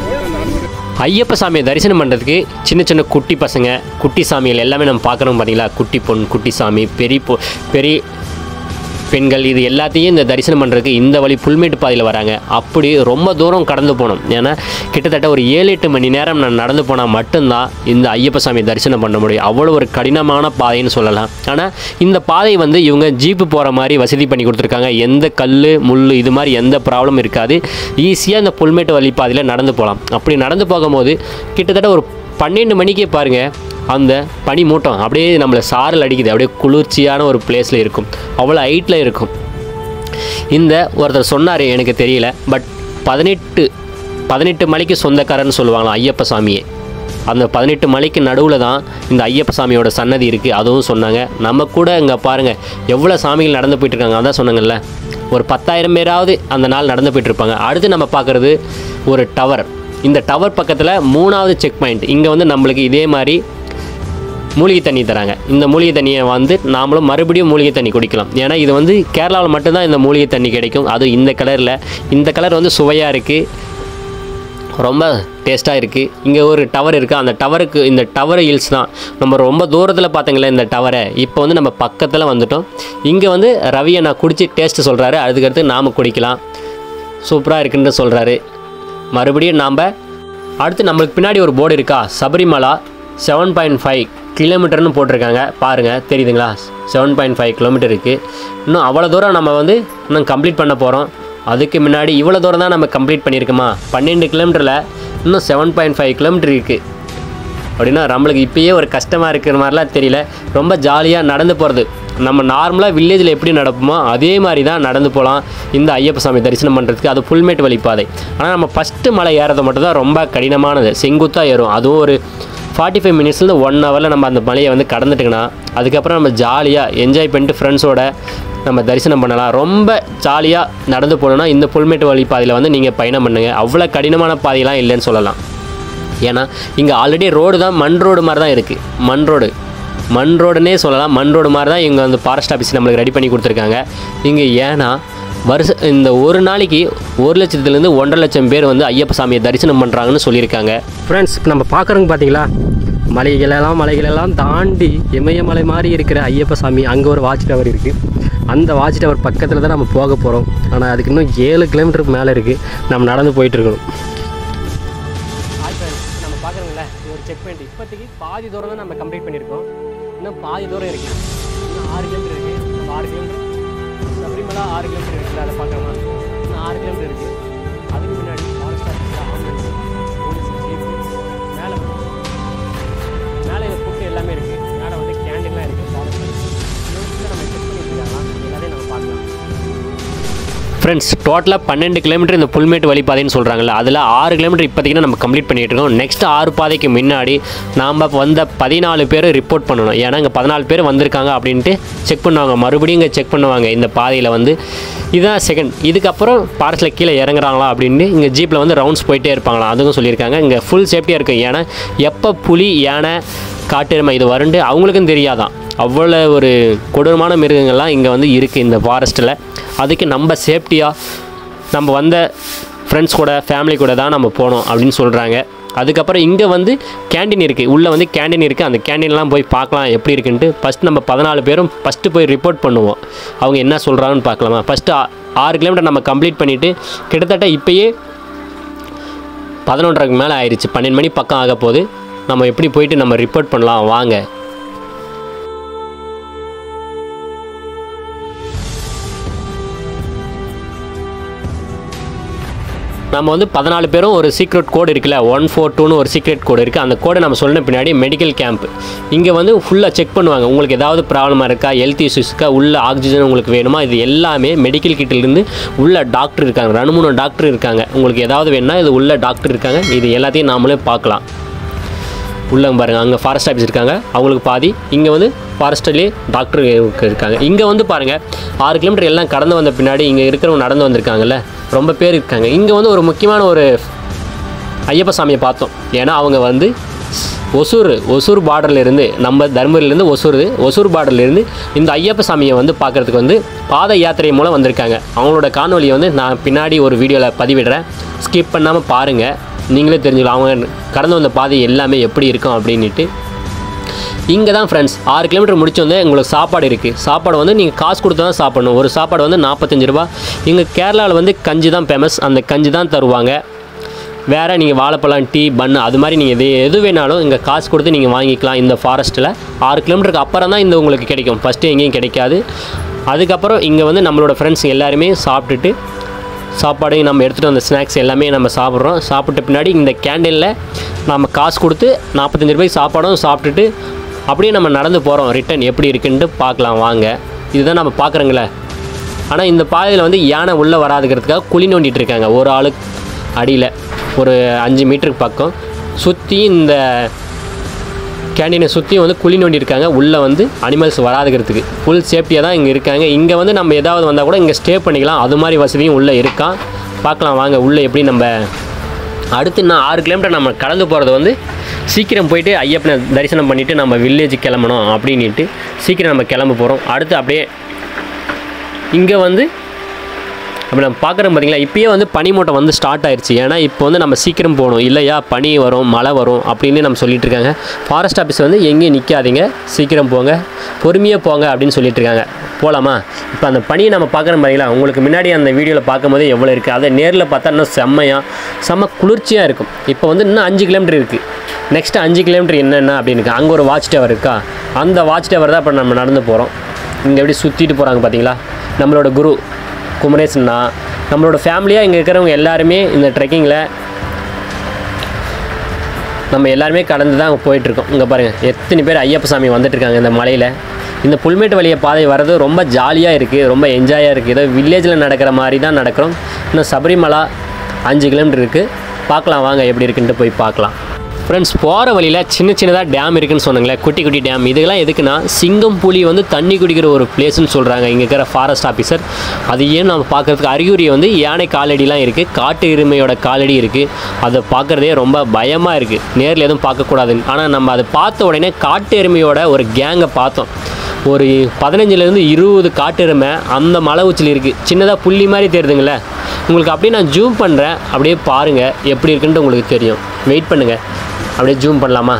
ஐயப்ப சாமியை தரிசனம் பண்ணுறதுக்கு சின்ன சின்ன குட்டி பசங்க குட்டி சாமிகள் எல்லாமே நம்ம பார்க்குறோம் பார்த்தீங்களா குட்டி பொன் குட்டி சாமி பெரிய பொ பெரிய பெண்கள் இது எல்லாத்தையும் இந்த தரிசனம் பண்ணுறதுக்கு இந்த வழி புல்மேட்டு பாதையில் வராங்க அப்படி ரொம்ப தூரம் கடந்து போனோம் ஏன்னா கிட்டத்தட்ட ஒரு ஏழு எட்டு மணி நேரம் நான் நடந்து போனால் மட்டும்தான் இந்த ஐயப்ப சாமி தரிசனம் பண்ண முடியும் அவ்வளோ ஒரு கடினமான பாதைன்னு சொல்லலாம் ஆனால் இந்த பாதை வந்து இவங்க ஜீப்பு போகிற மாதிரி வசதி பண்ணி கொடுத்துருக்காங்க எந்த கல் முள் இது மாதிரி எந்த ப்ராப்ளம் இருக்காது ஈஸியாக இந்த புல்மேட்டு வழி பாதையில் நடந்து போகலாம் அப்படி நடந்து போகும்போது கிட்டத்தட்ட ஒரு பன்னெண்டு மணிக்கே பாருங்கள் அந்த பனி மூட்டம் அப்படியே நம்மளை சாரல் அடிக்குது அப்படியே குளிர்ச்சியான ஒரு பிளேஸில் இருக்கும் அவ்வளோ ஹைட்டில் இருக்கும் இந்த ஒருத்தர் சொன்னார் எனக்கு தெரியல பட் பதினெட்டு பதினெட்டு மலைக்கு சொந்தக்காரன்னு சொல்லுவாங்களாம் ஐயப்ப சாமியே அந்த பதினெட்டு மலைக்கு நடுவில் தான் இந்த ஐயப்ப சாமியோட சன்னதி இருக்குது அதுவும் சொன்னாங்க நம்ம கூட இங்கே பாருங்கள் எவ்வளோ சாமிகள் நடந்து போயிட்டுருக்காங்க அதான் சொன்னாங்கல்ல ஒரு பத்தாயிரம் பேராவது அந்த நாள் நடந்து போயிட்டுருப்பாங்க அடுத்து நம்ம பார்க்குறது ஒரு டவர் இந்த டவர் பக்கத்தில் மூணாவது செக் பாயிண்ட் இங்கே வந்து நம்மளுக்கு இதே மாதிரி மூலிகை தண்ணி தராங்க இந்த மூலிகை தண்ணியை வந்து நாமளும் மறுபடியும் மூலிகை தண்ணி குடிக்கலாம் ஏன்னா இது வந்து கேரளாவில் மட்டும்தான் இந்த மூலிகை தண்ணி கிடைக்கும் அதுவும் இந்த கலரில் இந்த கலர் வந்து சுவையாக இருக்குது ரொம்ப டேஸ்ட்டாக இருக்குது இங்கே ஒரு டவர் இருக்குது அந்த டவருக்கு இந்த டவர் ஹில்ஸ் தான் நம்ம ரொம்ப தூரத்தில் பார்த்தீங்களா இந்த டவரை இப்போ வந்து நம்ம பக்கத்தில் வந்துட்டோம் இங்கே வந்து ரவியை நான் குடிச்சு டேஸ்ட்டு சொல்கிறாரு அதுக்கடுத்து நாம் குடிக்கலாம் சூப்பராக இருக்குன்னு சொல்கிறாரு மறுபடியும் நாம் அடுத்து நம்மளுக்கு பின்னாடி ஒரு போர்டு இருக்கா சபரிமலா செவன் பாயிண்ட் ஃபைவ் கிலோமீட்டர்னு போட்டிருக்காங்க பாருங்கள் தெரியுதுங்களா செவன் பாயிண்ட் ஃபைவ் கிலோமீட்டர் இருக்குது இன்னும் அவ்வளோ தூரம் நம்ம வந்து இன்னும் கம்ப்ளீட் பண்ண போகிறோம் அதுக்கு முன்னாடி இவ்வளோ தூரம் தான் நம்ம கம்ப்ளீட் பண்ணியிருக்கோமா பன்னெண்டு கிலோமீட்டரில் இன்னும் செவன் பாயிண்ட் ஃபைவ் கிலோமீட்டர் இருக்குது அப்படின்னா நம்மளுக்கு இப்பயே ஒரு கஷ்டமாக இருக்கிற மாதிரிலாம் தெரியல ரொம்ப ஜாலியாக நடந்து போகிறது நம்ம நார்மலாக வில்லேஜில் எப்படி நடப்போமோ அதே மாதிரி தான் நடந்து போகலாம் இந்த ஐயப்ப சாமி தரிசனம் பண்ணுறதுக்கு அது புல்மேட்டு வழிப்பாதை ஆனால் நம்ம ஃபஸ்ட்டு மலை ஏறது மட்டும் தான் ரொம்ப கடினமானது செங்குத்தாக ஏறும் அதுவும் ஒரு ஃபார்ட்டி ஃபைவ் மினிட்ஸ்லேருந்து ஒன் ஹவரில் நம்ம அந்த மலையை வந்து கடந்துட்டுங்கன்னா அதுக்கப்புறம் நம்ம ஜாலியாக என்ஜாய் பண்ணிட்டு ஃப்ரெண்ட்ஸோட நம்ம தரிசனம் பண்ணலாம் ரொம்ப ஜாலியாக நடந்து போகணுன்னா இந்த புல்மேட்டு வழி பாதையில் வந்து நீங்கள் பயணம் பண்ணுங்கள் அவ்வளோ கடினமான பாதையெல்லாம் இல்லைன்னு சொல்லலாம் ஏன்னா இங்கே ஆல்ரெடி ரோடு தான் மண் ரோடு மாதிரி தான் இருக்குது மண் ரோடு மண் ரோடுனே சொல்லலாம் மண் ரோடு மாதிரி தான் இங்கே வந்து ஃபாரஸ்ட் ஆஃபீஸ் நம்மளுக்கு ரெடி பண்ணி கொடுத்துருக்காங்க இங்கே ஏன்னா வருஷ இந்த ஒரு நாளைக்கு ஒரு லட்சத்துலேருந்து ஒன்றரை லட்சம் பேர் வந்து ஐயப்ப சாமியை தரிசனம் பண்ணுறாங்கன்னு சொல்லியிருக்காங்க ஃப்ரெண்ட்ஸ் இப்போ நம்ம பார்க்குறோங்க பார்த்தீங்களா மலைகளெல்லாம் மலைகளெல்லாம் தாண்டி இமயமலை மாதிரி இருக்கிற ஐயப்ப சாமி அங்கே ஒரு வாட்ச் டவர் இருக்குது அந்த வாட்ச் டவர் பக்கத்தில் தான் நம்ம போக போகிறோம் ஆனால் அதுக்கு இன்னும் ஏழு கிலோமீட்டருக்கு மேலே இருக்குது நம்ம நடந்து போயிட்டு இருக்கணும் ஹாய் ஃப்ரெண்ட்ஸ் நம்ம பார்க்குறோங்களே இது ஒரு செக் பாயிண்ட் இப்போதைக்கு பாதி தூரம் தான் நம்ம கம்ப்ளீட் பண்ணியிருக்கோம் இன்னும் பாதி தூரம் இருக்குது இன்னும் ஆறு கிலோமீட்டர் இருக்குது நம்ம ஆறு கிலோமீட்டர் சபரிமலா ஆறு கிலோமீட்டர் இருக்குல்ல அதை பார்க்கலாமா இன்னும் ஆறு கிலோமீட்டர் இருக்குது அதுக்கு முன்னாடி ஃபாரஸ்ட் ஆஃபீஸில் ஆம்புலன்ஸ் போலீஸ் ஜீப்பு மேலே மேலே இந்த ஃபுட்டு எல்லாமே இருக்குது மேலே வந்து கேண்டீன்லாம் இருக்குது ஃபாரஸ்ட் ஆஃபீஸ் நம்ம செக் பண்ணிட்டு இருக்காங்க எல்லாரையும் நம்ம பார்க்கலாம் ஃப்ரெண்ட்ஸ் டோட்டலாக பன்னெண்டு கிலோமீட்டர் இந்த புல்மேட்டு வழி பாதைன்னு சொல்கிறாங்கல்ல அதில் ஆறு கிலோமீட்டர் இப்போதைக்கு நம்ம கம்ப்ளீட் பண்ணிட்டு இருக்கோம் நெக்ஸ்ட் ஆறு பாதைக்கு முன்னாடி நாம் வந்த பதினாலு பேர் ரிப்போர்ட் பண்ணணும் ஏன்னா இங்கே பதினாலு பேர் வந்திருக்காங்க அப்படின்ட்டு செக் பண்ணுவாங்க மறுபடியும் இங்கே செக் பண்ணுவாங்க இந்த பாதையில் வந்து இதுதான் செகண்ட் இதுக்கப்புறம் பாரஸில் கீழே இறங்குறாங்களா அப்படின்னு இங்கே ஜீப்பில் வந்து ரவுண்ட்ஸ் போயிட்டே இருப்பாங்களா அதுவும் சொல்லியிருக்காங்க இங்கே ஃபுல் சேஃப்டியாக இருக்கும் ஏன்னா எப்போ புலி யானை காட்டெருமை இது வருண்டு அவங்களுக்கும் தெரியாதான் அவ்வளோ ஒரு கொடூரமான மிருகங்கள்லாம் இங்கே வந்து இருக்குது இந்த ஃபாரஸ்ட்டில் அதுக்கு நம்ம சேஃப்டியாக நம்ம வந்த ஃப்ரெண்ட்ஸ் கூட ஃபேமிலி கூட தான் நம்ம போனோம் அப்படின்னு சொல்கிறாங்க அதுக்கப்புறம் இங்கே வந்து கேண்டீன் இருக்குது உள்ளே வந்து கேண்டீன் இருக்குது அந்த கேண்டீன்லாம் போய் பார்க்கலாம் எப்படி இருக்குன்ட்டு ஃபஸ்ட் நம்ம பதினாலு பேரும் ஃபஸ்ட்டு போய் ரிப்போர்ட் பண்ணுவோம் அவங்க என்ன சொல்கிறாங்கன்னு பார்க்கலாமா ஃபஸ்ட்டு ஆறு கிலோமீட்டர் நம்ம கம்ப்ளீட் பண்ணிவிட்டு கிட்டத்தட்ட இப்போயே பதினொன்றரைக்கு மேலே ஆயிடுச்சு பன்னெண்டு மணி பக்கம் ஆக போகுது நம்ம எப்படி போயிட்டு நம்ம ரிப்போர்ட் பண்ணலாம் வாங்க நம்ம வந்து பதினாலு பேரும் ஒரு சீக்ரெட் கோடு இருக்குல்ல ஒன் ஃபோர் டூன்னு ஒரு சீக்ரெட் கோடு இருக்குது அந்த கோடை நம்ம சொன்ன பின்னாடி மெடிக்கல் கேம்ப் இங்கே வந்து ஃபுல்லாக செக் பண்ணுவாங்க உங்களுக்கு ஏதாவது ப்ராப்ளமாக இருக்கா ஹெல்த் இஷ்யூஸ் இருக்கா உள்ள ஆக்சிஜன் உங்களுக்கு வேணுமா இது எல்லாமே மெடிக்கல் கிட்டிலேருந்து உள்ள டாக்டர் இருக்காங்க ரெண்டு மூணு டாக்டர் இருக்காங்க உங்களுக்கு ஏதாவது வேணும்னா இது உள்ள டாக்டர் இருக்காங்க இது எல்லாத்தையும் நாமளே பார்க்கலாம் உள்ள பாருங்கள் அங்கே ஃபாரஸ்ட் ஆஃபீஸ் இருக்காங்க அவங்களுக்கு பாதி இங்கே வந்து ஃபாரஸ்ட்லேயே டாக்டர் இருக்காங்க இங்கே வந்து பாருங்கள் ஆறு கிலோமீட்டர் எல்லாம் கடந்து வந்த பின்னாடி இங்கே இருக்கிறவங்க நடந்து வந்திருக்காங்கல்ல ரொம்ப பேர் இருக்காங்க இங்கே வந்து ஒரு முக்கியமான ஒரு ஐயப்ப சாமியை பார்த்தோம் ஏன்னா அவங்க வந்து ஒசூர் ஒசூர் பார்டர்ல இருந்து நம்ம தர்மபுரியிலேருந்து ஒசூர் ஒசூர் பார்டர்ல இருந்து இந்த ஐயப்ப சாமியை வந்து பார்க்கறதுக்கு வந்து பாத யாத்திரை மூலம் வந்திருக்காங்க அவங்களோட காணொலியை வந்து நான் பின்னாடி ஒரு வீடியோவில் பதிவிடுறேன் ஸ்கிப் பண்ணாமல் பாருங்கள் நீங்களே தெரிஞ்சுக்கலாம் அவங்க கடந்து வந்த பாதை எல்லாமே எப்படி இருக்கும் அப்படின்ட்டு இங்கே தான் ஃப்ரெண்ட்ஸ் ஆறு கிலோமீட்டர் முடிச்சு வந்து உங்களுக்கு சாப்பாடு இருக்குது சாப்பாடு வந்து நீங்கள் காசு கொடுத்து தான் சாப்பிடணும் ஒரு சாப்பாடு வந்து நாற்பத்தஞ்சு ரூபா இங்கே கேரளாவில் வந்து கஞ்சி தான் ஃபேமஸ் அந்த கஞ்சி தான் தருவாங்க வேறு நீங்கள் வாழைப்பழம் டீ பன்னு அது மாதிரி நீங்கள் எது எது வேணாலும் இங்கே காசு கொடுத்து நீங்கள் வாங்கிக்கலாம் இந்த ஃபாரஸ்ட்டில் ஆறு கிலோமீட்டருக்கு அப்புறம் தான் இந்த உங்களுக்கு கிடைக்கும் ஃபஸ்ட்டு எங்கேயும் கிடைக்காது அதுக்கப்புறம் இங்கே வந்து நம்மளோட ஃப்ரெண்ட்ஸ் எல்லாருமே சாப்பிட்டுட்டு சாப்பாடு நம்ம எடுத்துகிட்டு வந்த ஸ்நாக்ஸ் எல்லாமே நம்ம சாப்பிட்றோம் சாப்பிட்ட பின்னாடி இந்த கேண்டீனில் நம்ம காசு கொடுத்து நாற்பத்தஞ்சு ரூபாய்க்கு சாப்பாடும் சாப்பிட்டுட்டு அப்படியே நம்ம நடந்து போகிறோம் ரிட்டன் எப்படி இருக்குன்ட்டு பார்க்கலாம் வாங்க இதுதான் நம்ம பார்க்குறோங்களே ஆனால் இந்த பாதையில் வந்து யானை உள்ளே வராதுக்கிறதுக்காக குழி நோண்டிட்டு இருக்காங்க ஒரு ஆளுக்கு அடியில் ஒரு அஞ்சு மீட்டருக்கு பக்கம் சுற்றி இந்த கேண்டீனை சுற்றி வந்து குழி நோண்டி இருக்காங்க உள்ளே வந்து அனிமல்ஸ் வராதுக்கிறதுக்கு ஃபுல் சேஃப்டியாக தான் இங்கே இருக்காங்க இங்கே வந்து நம்ம ஏதாவது வந்தால் கூட இங்கே ஸ்டே பண்ணிக்கலாம் அது மாதிரி வசதியும் உள்ளே இருக்கான் பார்க்கலாம் வாங்க உள்ளே எப்படி நம்ம அடுத்து இன்னும் ஆறு கிலோமீட்டர் நம்ம கடந்து போகிறது வந்து சீக்கிரம் போயிட்டு ஐயப்பனை தரிசனம் பண்ணிவிட்டு நம்ம வில்லேஜ் கிளம்பணும் அப்படின்ட்டு சீக்கிரம் நம்ம கிளம்ப போகிறோம் அடுத்து அப்படியே இங்கே வந்து அப்போ நம்ம பார்க்குறோம் பார்த்தீங்களா இப்பயே வந்து பனிமூட்டம் வந்து ஸ்டார்ட் ஆயிடுச்சு ஏன்னா இப்போ வந்து நம்ம சீக்கிரம் போகணும் இல்லையா பனி வரும் மழை வரும் அப்படின்னு நம்ம சொல்லிட்டு இருக்காங்க ஃபாரஸ்ட் ஆஃபீஸ் வந்து எங்கேயும் நிற்காதீங்க சீக்கிரம் போங்க பொறுமையாக போங்க அப்படின்னு சொல்லிட்டு இருக்காங்க போகலாமா இப்போ அந்த பனியை நம்ம பார்க்குறோம் பார்த்தீங்களா உங்களுக்கு முன்னாடி அந்த வீடியோவில் பார்க்கும்போது எவ்வளோ இருக்குது அதை நேரில் பார்த்தா இன்னும் செம்மையாக செம்ம குளிர்ச்சியாக இருக்கும் இப்போ வந்து இன்னும் அஞ்சு கிலோமீட்டர் இருக்குது நெக்ஸ்ட் அஞ்சு கிலோமீட்டர் என்னென்ன அப்படின்னு இருக்கு அங்கே ஒரு வாட்ச் டவர் இருக்கா அந்த வாட்ச் டவர் தான் இப்போ நம்ம நடந்து போகிறோம் இங்கே எப்படி சுற்றிட்டு போகிறாங்க பார்த்தீங்களா நம்மளோட குரு குமரேசன்னா நம்மளோட ஃபேமிலியாக இங்கே இருக்கிறவங்க எல்லாருமே இந்த ட்ரெக்கிங்கில் நம்ம எல்லாருமே கடந்து தான் அங்கே போயிட்டுருக்கோம் இங்கே பாருங்கள் எத்தனை பேர் ஐயப்ப சாமி வந்துட்டு இருக்காங்க இந்த மலையில் இந்த புல்மேட்டு வழியை பாதை வர்றது ரொம்ப ஜாலியாக இருக்குது ரொம்ப என்ஜாயாக இருக்குது ஏதோ வில்லேஜில் நடக்கிற மாதிரி தான் நடக்கிறோம் இன்னும் சபரிமலா அஞ்சு கிலோமீட்டர் இருக்குது பார்க்கலாம் வாங்க எப்படி இருக்குன்ட்டு போய் பார்க்கலாம் ஃப்ரெண்ட்ஸ் போகிற வழியில் சின்ன சின்னதாக டேம் இருக்குன்னு சொன்னாங்களே குட்டி குட்டி டேம் இதெல்லாம் எதுக்குன்னா சிங்கம் புலி வந்து தண்ணி குடிக்கிற ஒரு பிளேஸ்னு சொல்கிறாங்க இங்கே இருக்கிற ஃபாரஸ்ட் ஆஃபீஸர் அது ஏன் நம்ம பார்க்கறதுக்கு அறிகுறி வந்து யானை காலடிலாம் இருக்குது காட்டு எருமையோட காலடி இருக்குது அதை பார்க்குறதே ரொம்ப பயமாக இருக்குது நேரில் எதுவும் பார்க்கக்கூடாதுன்னு ஆனால் நம்ம அதை பார்த்த உடனே காட்டு எருமையோட ஒரு கேங்கை பார்த்தோம் ஒரு பதினஞ்சுலேருந்து இருபது காட்டெருமை அந்த மலை உச்சியில் இருக்குது சின்னதாக புள்ளி மாதிரி தெரியுதுங்களே உங்களுக்கு அப்படியே நான் ஜூம் பண்ணுறேன் அப்படியே பாருங்கள் எப்படி இருக்குன்ட்டு உங்களுக்கு தெரியும் வெயிட் பண்ணுங்கள் அப்படியே ஜூம் பண்ணலாமா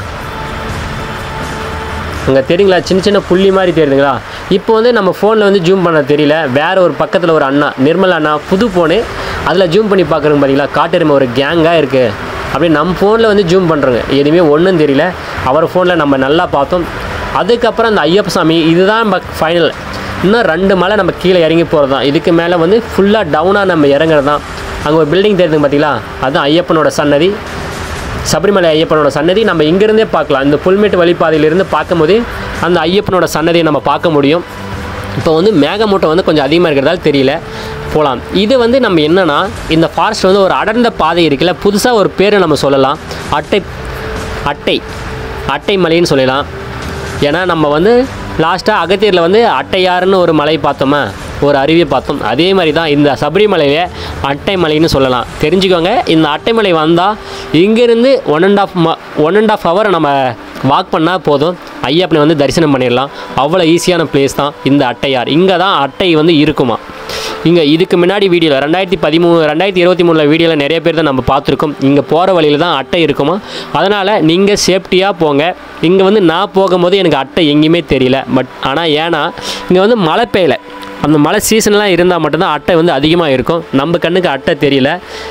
அங்கே தெரியுங்களா சின்ன சின்ன புள்ளி மாதிரி தெரியுதுங்களா இப்போ வந்து நம்ம ஃபோனில் வந்து ஜூம் பண்ண தெரியல வேற ஒரு பக்கத்தில் ஒரு அண்ணா நிர்மல் அண்ணா புது ஃபோனு அதில் ஜூம் பண்ணி பார்க்குறோங்க பார்த்தீங்களா காட்டெருமை ஒரு கேங்காக இருக்குது அப்படியே நம்ம ஃபோனில் வந்து ஜூம் பண்ணுறோங்க எதுவுமே ஒன்றும் தெரியல அவர் ஃபோனில் நம்ம நல்லா பார்த்தோம் அதுக்கப்புறம் அந்த ஐயப்ப சாமி இதுதான் நம்ம ஃபைனல் இன்னும் ரெண்டு மலை நம்ம கீழே இறங்கி போகிறது தான் இதுக்கு மேலே வந்து ஃபுல்லாக டவுனாக நம்ம இறங்குறது தான் அங்கே ஒரு பில்டிங் தெரியுதுங்க பார்த்தீங்களா அதுதான் ஐயப்பனோட சன்னதி சபரிமலை ஐயப்பனோட சன்னதி நம்ம இங்கேருந்தே பார்க்கலாம் இந்த புல்மேட்டு வழிப்பாதையிலிருந்து பார்க்கும்போது அந்த ஐயப்பனோட சன்னதியை நம்ம பார்க்க முடியும் இப்போ வந்து மேகமூட்டம் வந்து கொஞ்சம் அதிகமாக இருக்கிறதால தெரியல போகலாம் இது வந்து நம்ம என்னன்னா இந்த ஃபாரஸ்ட் வந்து ஒரு அடர்ந்த பாதை இருக்குல்ல புதுசாக ஒரு பேரை நம்ம சொல்லலாம் அட்டை அட்டை அட்டை மலைன்னு சொல்லலாம் ஏன்னா நம்ம வந்து லாஸ்ட்டாக அகத்தியரில் வந்து அட்டையாறுன்னு ஒரு மலை பார்த்தோமா ஒரு அருவியை பார்த்தோம் அதே மாதிரி தான் இந்த சபரிமலையை அட்டை மலைன்னு சொல்லலாம் தெரிஞ்சுக்கோங்க இந்த அட்டைமலை வந்தால் இங்கேருந்து ஒன் அண்ட் ஆஃப் ம ஒன் அண்ட் ஆஃப் ஹவர் நம்ம வாக் பண்ணால் போதும் ஐயப்பனை வந்து தரிசனம் பண்ணிடலாம் அவ்வளோ ஈஸியான பிளேஸ் தான் இந்த அட்டையார் இங்கே தான் அட்டை வந்து இருக்குமா இங்கே இதுக்கு முன்னாடி வீடியோவில் ரெண்டாயிரத்தி பதிமூணு ரெண்டாயிரத்தி இருபத்தி மூணில் வீடியோவில் நிறைய பேர் தான் நம்ம பார்த்துருக்கோம் இங்கே போகிற வழியில் தான் அட்டை இருக்குமா அதனால் நீங்கள் சேஃப்டியாக போங்க இங்கே வந்து நான் போகும்போது எனக்கு அட்டை எங்கேயுமே தெரியல பட் ஆனால் ஏன்னா இங்கே வந்து மழை பெய்யல அந்த மழை சீசன்லாம் இருந்தால் மட்டும்தான் அட்டை வந்து அதிகமாக இருக்கும் நம்ம கண்ணுக்கு அட்டை தெரியல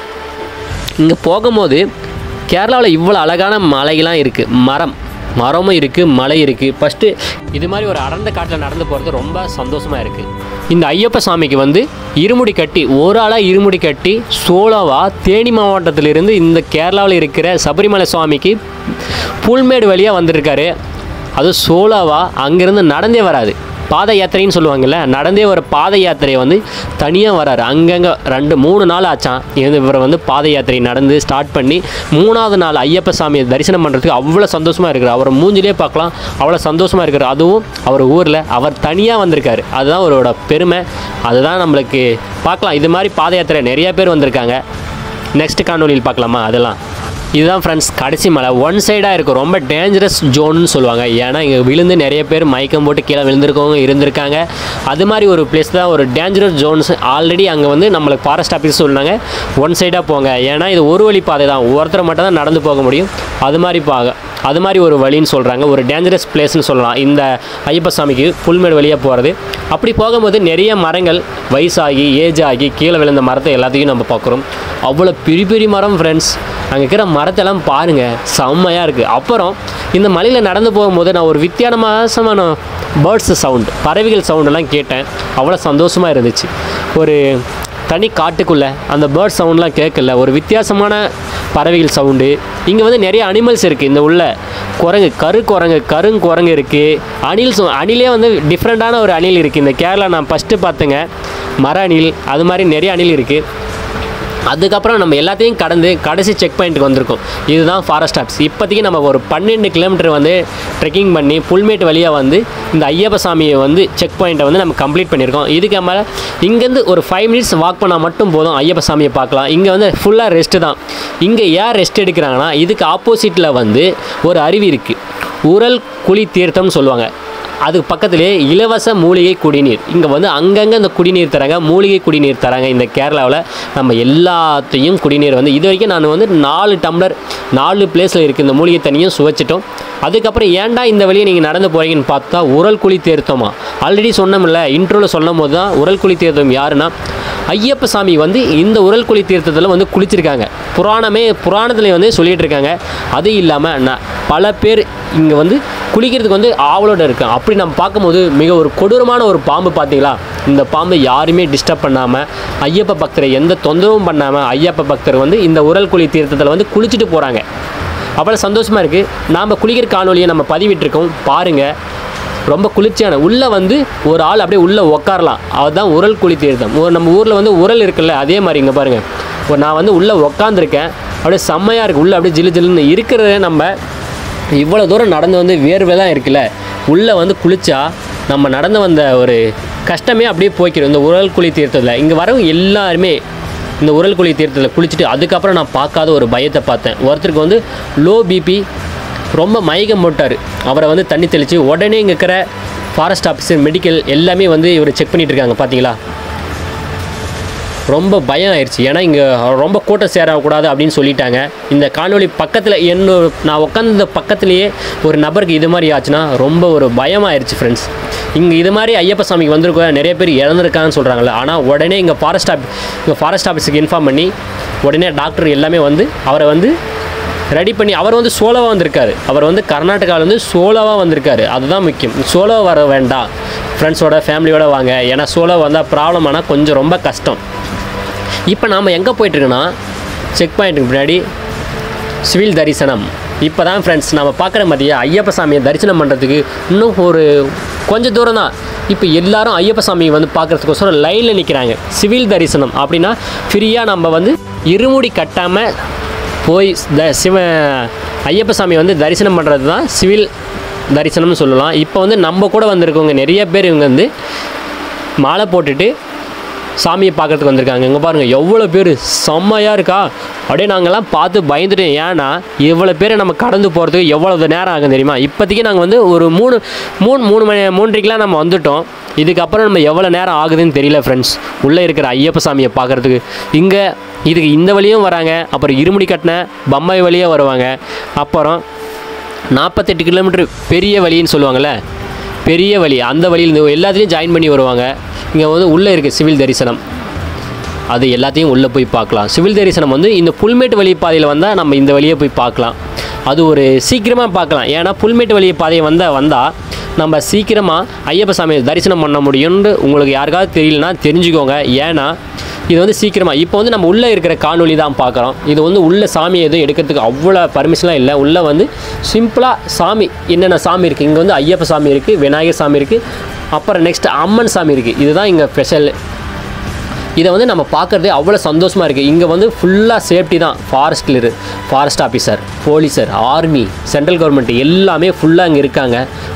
இங்கே போகும்போது கேரளாவில் இவ்வளோ அழகான மலைகள்லாம் இருக்குது மரம் மரமும் இருக்குது மலை இருக்குது ஃபஸ்ட்டு இது மாதிரி ஒரு அடர்ந்த காட்டில் நடந்து போகிறது ரொம்ப சந்தோஷமாக இருக்குது இந்த ஐயப்ப சாமிக்கு வந்து இருமுடி கட்டி ஒரு ஆளாக இருமுடி கட்டி சோலோவா தேனி மாவட்டத்திலிருந்து இந்த கேரளாவில் இருக்கிற சபரிமலை சுவாமிக்கு புல்மேடு வழியாக வந்திருக்காரு அது சோலோவா அங்கேருந்து நடந்தே வராது பாத யாத்திரைன்னு சொல்லுவாங்கல்ல நடந்தே ஒரு பாத யாத்திரையை வந்து தனியாக வராரு அங்கங்கே ரெண்டு மூணு நாள் ஆச்சான் இது இவர் வந்து பாத யாத்திரை நடந்து ஸ்டார்ட் பண்ணி மூணாவது நாள் ஐயப்ப சாமியை தரிசனம் பண்ணுறதுக்கு அவ்வளோ சந்தோஷமாக இருக்கிறார் அவரை மூஞ்சிலே பார்க்கலாம் அவ்வளோ சந்தோஷமாக இருக்கிறார் அதுவும் அவர் ஊரில் அவர் தனியாக வந்திருக்காரு அதுதான் அவரோட பெருமை அதுதான் நம்மளுக்கு பார்க்கலாம் இது மாதிரி பாத யாத்திரை நிறைய பேர் வந்திருக்காங்க நெக்ஸ்ட் காணொலியில் பார்க்கலாமா அதெல்லாம் இதுதான் ஃப்ரெண்ட்ஸ் கடைசி மலை ஒன் சைடாக இருக்கும் ரொம்ப டேஞ்சரஸ் ஜோன்னு சொல்லுவாங்க ஏன்னா இங்கே விழுந்து நிறைய பேர் மயக்கம் போட்டு கீழே விழுந்திருக்கவங்க இருந்திருக்காங்க அது மாதிரி ஒரு பிளேஸ் தான் ஒரு டேஞ்சரஸ் ஜோன்ஸ் ஆல்ரெடி அங்கே வந்து நம்மளுக்கு ஃபாரஸ்ட் ஆஃபீஸ் சொன்னாங்க ஒன் சைடாக போங்க ஏன்னா இது ஒரு வழி பாதை தான் ஒருத்தர் மட்டும் தான் நடந்து போக முடியும் அது மாதிரி பாக அது மாதிரி ஒரு வழின்னு சொல்கிறாங்க ஒரு டேஞ்சரஸ் பிளேஸ்னு சொல்லலாம் இந்த ஐயப்ப சாமிக்கு புல்மேடு வழியாக போகிறது அப்படி போகும்போது நிறைய மரங்கள் வயசாகி ஏஜ் ஆகி கீழே விழுந்த மரத்தை எல்லாத்தையும் நம்ம பார்க்குறோம் அவ்வளோ பெரிய பெரிய மரம் ஃப்ரெண்ட்ஸ் அங்கே இருக்கிற மரத்தெல்லாம் பாருங்கள் செம்மையாக இருக்குது அப்புறம் இந்த மலையில் நடந்து போகும்போது நான் ஒரு வித்தியாசமான பேர்ட்ஸ் சவுண்ட் பறவைகள் சவுண்டெல்லாம் கேட்டேன் அவ்வளோ சந்தோஷமாக இருந்துச்சு ஒரு தனி காட்டுக்குள்ளே அந்த பேர்ட் சவுண்ட்லாம் கேட்கல ஒரு வித்தியாசமான பறவைகள் சவுண்டு இங்கே வந்து நிறைய அனிமல்ஸ் இருக்குது இந்த உள்ள குரங்கு கரு குரங்கு கருங்குரங்கு இருக்குது அணில் சு- அணிலே வந்து டிஃப்ரெண்ட்டான ஒரு அணில் இருக்குது இந்த கேரளா நான் ஃபஸ்ட்டு பார்த்தேங்க மர அணில் அது மாதிரி நிறைய அணில் இருக்குது அதுக்கப்புறம் நம்ம எல்லாத்தையும் கடந்து கடைசி செக் பாயிண்ட்டுக்கு வந்திருக்கோம் இதுதான் ஃபாரஸ்ட் ஆப்ஸ் இப்போதைக்கு நம்ம ஒரு பன்னெண்டு கிலோமீட்டர் வந்து ட்ரெக்கிங் பண்ணி புல்மேட் வழியாக வந்து இந்த ஐயப்ப சாமியை வந்து செக் பாயிண்ட்டை வந்து நம்ம கம்ப்ளீட் பண்ணியிருக்கோம் இதுக்கு மேலே இங்கேருந்து ஒரு ஃபைவ் மினிட்ஸ் வாக் பண்ணால் மட்டும் போதும் ஐயப்ப சாமியை பார்க்கலாம் இங்கே வந்து ஃபுல்லாக ரெஸ்ட்டு தான் இங்கே ஏன் ரெஸ்ட் எடுக்கிறாங்கன்னா இதுக்கு ஆப்போசிட்டில் வந்து ஒரு அருவி இருக்குது உரல் குழி தீர்த்தம்னு சொல்லுவாங்க அதுக்கு பக்கத்துலேயே இலவச மூலிகை குடிநீர் இங்கே வந்து அங்கங்கே இந்த குடிநீர் தராங்க மூலிகை குடிநீர் தராங்க இந்த கேரளாவில் நம்ம எல்லாத்தையும் குடிநீர் வந்து இது வரைக்கும் நான் வந்து நாலு டம்ளர் நாலு பிளேஸில் இருக்குது இந்த மூலிகை தண்ணியும் சுவைச்சிட்டோம் அதுக்கப்புறம் ஏன்டா இந்த வழியை நீங்கள் நடந்து போகிறீங்கன்னு பார்த்தா உரல் குழி தேர்த்தோமா ஆல்ரெடி சொன்னோம்ல இன்ட்ரோவில் சொல்லும் போது தான் உரல் குழி தேர்த்தம் யாருன்னா ஐயப்ப சாமி வந்து இந்த உரல் குழி தீர்த்தத்தில் வந்து குளிச்சிருக்காங்க புராணமே புராணத்தில் வந்து சொல்லிட்டு இருக்காங்க அது இல்லாமல் நான் பல பேர் இங்கே வந்து குளிக்கிறதுக்கு வந்து ஆவலோட இருக்காங்க அப்படி நம்ம பார்க்கும்போது மிக ஒரு கொடூரமான ஒரு பாம்பு பார்த்தீங்களா இந்த பாம்பை யாருமே டிஸ்டர்ப் பண்ணாமல் ஐயப்ப பக்தரை எந்த தொந்தரவும் பண்ணாமல் ஐயப்ப பக்தர் வந்து இந்த உரல் குழி தீர்த்தத்தில் வந்து குளிச்சுட்டு போகிறாங்க அவ்வளோ சந்தோஷமாக இருக்குது நாம் குளிக்கிற காணொலியை நம்ம பதிவிட்டிருக்கோம் பாருங்கள் ரொம்ப குளிர்ச்சியான உள்ளே வந்து ஒரு ஆள் அப்படியே உள்ளே உக்காரலாம் அதுதான் உரல் குழி தீர்த்தம் ஒரு நம்ம ஊரில் வந்து உரல் இருக்குல்ல அதே மாதிரி இங்கே பாருங்கள் ஒரு நான் வந்து உள்ளே உக்காந்துருக்கேன் அப்படியே செம்மையாக இருக்குது உள்ளே அப்படியே ஜிலு ஜிலுன்னு இருக்கிறத நம்ம இவ்வளோ தூரம் நடந்து வந்து வேர்வை தான் இருக்குல்ல உள்ளே வந்து குளிச்சா நம்ம நடந்து வந்த ஒரு கஷ்டமே அப்படியே போய்க்கிறோம் இந்த உரல் குழி தீர்த்தத்தில் இங்கே வரவங்க எல்லாருமே இந்த உரல் குழி தீர்த்தத்தில் குளிச்சுட்டு அதுக்கப்புறம் நான் பார்க்காத ஒரு பயத்தை பார்த்தேன் ஒருத்தருக்கு வந்து லோ பிபி ரொம்ப மயக்கம் போட்டார் அவரை வந்து தண்ணி தெளித்து உடனே இங்கே இருக்கிற ஃபாரஸ்ட் ஆஃபீஸர் மெடிக்கல் எல்லாமே வந்து இவரை செக் பண்ணிட்டு இருக்காங்க பார்த்தீங்களா ரொம்ப பயம் ஆயிடுச்சு ஏன்னா இங்கே ரொம்ப கூட்டம் சேரக்கூடாது அப்படின்னு சொல்லிட்டாங்க இந்த காணொளி பக்கத்தில் என்ன நான் உட்காந்த பக்கத்துலேயே ஒரு நபருக்கு இது மாதிரி ஆச்சுன்னா ரொம்ப ஒரு பயமாயிருச்சு ஃப்ரெண்ட்ஸ் இங்கே இது மாதிரி ஐயப்ப சாமிக்கு வந்திருக்க நிறைய பேர் இறந்துருக்காங்கன்னு சொல்கிறாங்களே ஆனால் உடனே இங்கே ஃபாரஸ்ட் ஆஃபீஸ் இங்கே ஃபாரஸ்ட் ஆஃபீஸுக்கு இன்ஃபார்ம் பண்ணி உடனே டாக்டர் எல்லாமே வந்து அவரை வந்து ரெடி பண்ணி அவர் வந்து சோலோவாக வந்திருக்காரு அவர் வந்து கர்நாடகாவில் வந்து சோலோவாக வந்திருக்காரு அதுதான் முக்கியம் சோலோவாக வர வேண்டாம் ஃப்ரெண்ட்ஸோட ஃபேமிலியோட வாங்க ஏன்னா சோலோ வந்தால் ப்ராப்ளம் ஆனால் கொஞ்சம் ரொம்ப கஷ்டம் இப்போ நாம் எங்கே போயிட்டுருக்கோன்னா செக் பாயிண்ட்டுக்கு பின்னாடி சிவில் தரிசனம் இப்போ தான் ஃப்ரெண்ட்ஸ் நம்ம பார்க்குற மாதிரியே ஐயப்ப சாமியை தரிசனம் பண்ணுறதுக்கு இன்னும் ஒரு கொஞ்சம் தூரம் தான் இப்போ எல்லாரும் ஐயப்ப சாமியை வந்து பார்க்குறதுக்கோசரம் லைனில் நிற்கிறாங்க சிவில் தரிசனம் அப்படின்னா ஃப்ரீயாக நம்ம வந்து இருமுடி கட்டாமல் போய் த சிவ ஐயப்ப சாமி வந்து தரிசனம் பண்ணுறது தான் சிவில் தரிசனம்னு சொல்லலாம் இப்போ வந்து நம்ம கூட வந்திருக்கவங்க நிறைய பேர் இவங்க வந்து மாலை போட்டுட்டு சாமியை பார்க்கறதுக்கு வந்திருக்காங்க இங்கே பாருங்கள் எவ்வளோ பேர் செம்மையாக இருக்கா அப்படியே நாங்கள்லாம் பார்த்து பயந்துட்டோம் ஏன்னா இவ்வளோ பேரை நம்ம கடந்து போகிறதுக்கு எவ்வளோ நேரம் ஆகும் தெரியுமா இப்போதைக்கு நாங்கள் வந்து ஒரு மூணு மூணு மூணு மணி மூன்றைக்கெலாம் நம்ம வந்துட்டோம் இதுக்கப்புறம் நம்ம எவ்வளோ நேரம் ஆகுதுன்னு தெரியல ஃப்ரெண்ட்ஸ் உள்ளே இருக்கிற ஐயப்ப சாமியை பார்க்குறதுக்கு இங்கே இதுக்கு இந்த வழியும் வராங்க அப்புறம் இருமுடி கட்டின பம்பாய் வழியே வருவாங்க அப்புறம் நாற்பத்தெட்டு கிலோமீட்டர் பெரிய வழின்னு சொல்லுவாங்கள்ல பெரிய வழி அந்த வழியில் இந்த எல்லாத்துலேயும் ஜாயின் பண்ணி வருவாங்க இங்கே வந்து உள்ளே இருக்குது சிவில் தரிசனம் அது எல்லாத்தையும் உள்ளே போய் பார்க்கலாம் சிவில் தரிசனம் வந்து இந்த புல்மேட்டு வழி பாதையில் வந்தால் நம்ம இந்த வழியை போய் பார்க்கலாம் அது ஒரு சீக்கிரமாக பார்க்கலாம் ஏன்னா புல்மேட்டு வழி பாதையை வந்தால் வந்தால் நம்ம சீக்கிரமாக ஐயப்ப சாமியை தரிசனம் பண்ண முடியும்னு உங்களுக்கு யாருக்காவது தெரியலனா தெரிஞ்சுக்கோங்க ஏன்னா இது வந்து சீக்கிரமாக இப்போ வந்து நம்ம உள்ளே இருக்கிற காணொளி தான் பார்க்குறோம் இது வந்து உள்ள சாமி எதுவும் எடுக்கிறதுக்கு அவ்வளோ பர்மிஷன்லாம் இல்லை உள்ளே வந்து சிம்பிளாக சாமி என்னென்ன சாமி இருக்குது இங்கே வந்து ஐயப்ப சாமி இருக்குது விநாயகர் சாமி இருக்குது அப்புறம் நெக்ஸ்ட் அம்மன் சாமி இருக்குது இதுதான் இங்கே ஸ்பெஷல் இதை வந்து நம்ம பார்க்குறதே அவ்வளோ சந்தோஷமாக இருக்குது இங்கே வந்து ஃபுல்லாக சேஃப்டி தான் ஃபாரஸ்ட் இரு ஃபாரஸ்ட் ஆஃபீஸர் போலீஸர் ஆர்மி சென்ட்ரல் கவர்மெண்ட் எல்லாமே ஃபுல்லாக இங்கே இருக்காங்க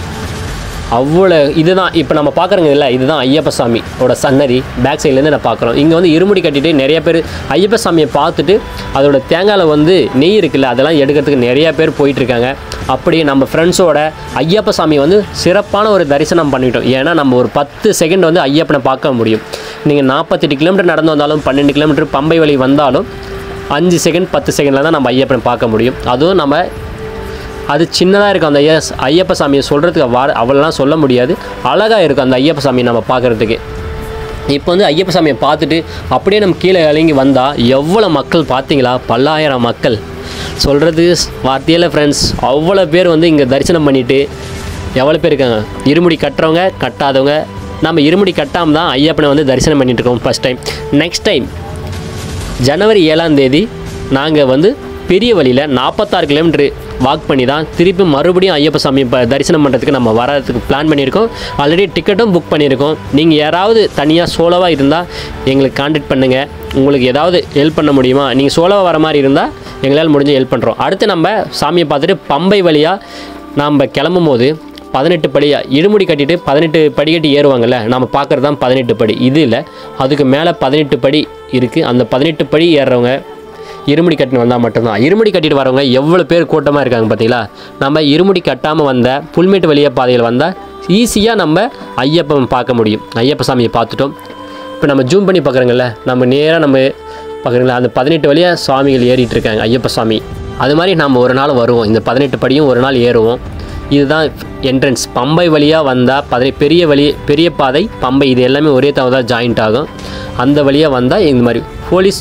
அவ்வளோ இதுதான் இப்போ நம்ம பார்க்குறோங்க இல்லை இதுதான் ஐயப்ப சாமியோட சன்னதி பேக் சைட்லேருந்து நான் பார்க்குறோம் இங்கே வந்து இருமுடி கட்டிட்டு நிறைய பேர் ஐயப்ப சாமியை பார்த்துட்டு அதோட தேங்காயில் வந்து நெய் இருக்குல்ல அதெல்லாம் எடுக்கிறதுக்கு நிறைய பேர் போயிட்டுருக்காங்க அப்படி நம்ம ஃப்ரெண்ட்ஸோட ஐயப்ப சாமி வந்து சிறப்பான ஒரு தரிசனம் பண்ணிட்டோம் ஏன்னா நம்ம ஒரு பத்து செகண்ட் வந்து ஐயப்பனை பார்க்க முடியும் நீங்கள் நாற்பத்தெட்டு கிலோமீட்டர் நடந்து வந்தாலும் பன்னெண்டு கிலோமீட்டர் பம்பை வழி வந்தாலும் அஞ்சு செகண்ட் பத்து செகண்டில் தான் நம்ம ஐயப்பனை பார்க்க முடியும் அதுவும் நம்ம அது சின்னதாக இருக்கும் அந்த ஐயஸ் ஐயப்ப சாமியை சொல்கிறதுக்கு வா அவ்வளோலாம் சொல்ல முடியாது அழகாக இருக்கும் அந்த ஐயப்ப சாமியை நம்ம பார்க்குறதுக்கு இப்போ வந்து ஐயப்ப சாமியை பார்த்துட்டு அப்படியே நம்ம கீழே இறங்கி வந்தால் எவ்வளோ மக்கள் பார்த்தீங்களா பல்லாயிரம் மக்கள் சொல்கிறது வார்த்தையில் ஃப்ரெண்ட்ஸ் அவ்வளோ பேர் வந்து இங்கே தரிசனம் பண்ணிவிட்டு எவ்வளோ பேர் இருக்காங்க இருமுடி கட்டுறவங்க கட்டாதவங்க நம்ம இருமுடி கட்டாமல் தான் ஐயப்பனை வந்து தரிசனம் பண்ணிட்டு இருக்கோம் ஃபஸ்ட் டைம் நெக்ஸ்ட் டைம் ஜனவரி ஏழாம் தேதி நாங்கள் வந்து பெரிய வழியில் நாற்பத்தாறு கிலோமீட்டர் வாக் பண்ணி தான் திருப்பி மறுபடியும் ஐயப்ப சாமி இப்போ தரிசனம் பண்ணுறதுக்கு நம்ம வரதுக்கு பிளான் பண்ணியிருக்கோம் ஆல்ரெடி டிக்கெட்டும் புக் பண்ணியிருக்கோம் நீங்கள் யாராவது தனியாக சோலோவாக இருந்தால் எங்களுக்கு காண்டாக்ட் பண்ணுங்கள் உங்களுக்கு ஏதாவது ஹெல்ப் பண்ண முடியுமா நீங்கள் சோலோவாக வர மாதிரி இருந்தால் எங்களால் முடிஞ்ச ஹெல்ப் பண்ணுறோம் அடுத்து நம்ம சாமியை பார்த்துட்டு பம்பை வழியாக நாம் கிளம்பும் போது பதினெட்டு படியாக இடுமுடி கட்டிட்டு பதினெட்டு படிக்கட்டு ஏறுவாங்கல்ல நம்ம பார்க்குறது தான் பதினெட்டு படி இது இல்லை அதுக்கு மேலே பதினெட்டு படி இருக்குது அந்த பதினெட்டு படி ஏறுறவங்க இருமுடி கட்டின்னு வந்தால் மட்டும்தான் இருமுடி கட்டிட்டு வரவங்க எவ்வளோ பேர் கூட்டமாக இருக்காங்க பார்த்தீங்களா நம்ம இருமுடி கட்டாமல் வந்த புல்மேட்டு வழியா பாதையில் வந்தால் ஈஸியாக நம்ம ஐயப்பன் பார்க்க முடியும் ஐயப்ப சாமியை பார்த்துட்டோம் இப்போ நம்ம ஜூம் பண்ணி பார்க்குறோங்கல்ல நம்ம நேராக நம்ம பார்க்குறீங்களா அந்த பதினெட்டு வழியாக சுவாமிகள் ஏறிட்டு இருக்காங்க ஐயப்ப சாமி அது மாதிரி நம்ம ஒரு நாள் வருவோம் இந்த பதினெட்டு படியும் ஒரு நாள் ஏறுவோம் இதுதான் என்ட்ரன்ஸ் பம்பை வழியாக வந்தால் பதினை பெரிய வழி பெரிய பாதை பம்பை இது எல்லாமே ஒரே தவிர தான் ஜாயிண்ட் ஆகும் அந்த வழியாக வந்தால் இந்த மாதிரி போலீஸ்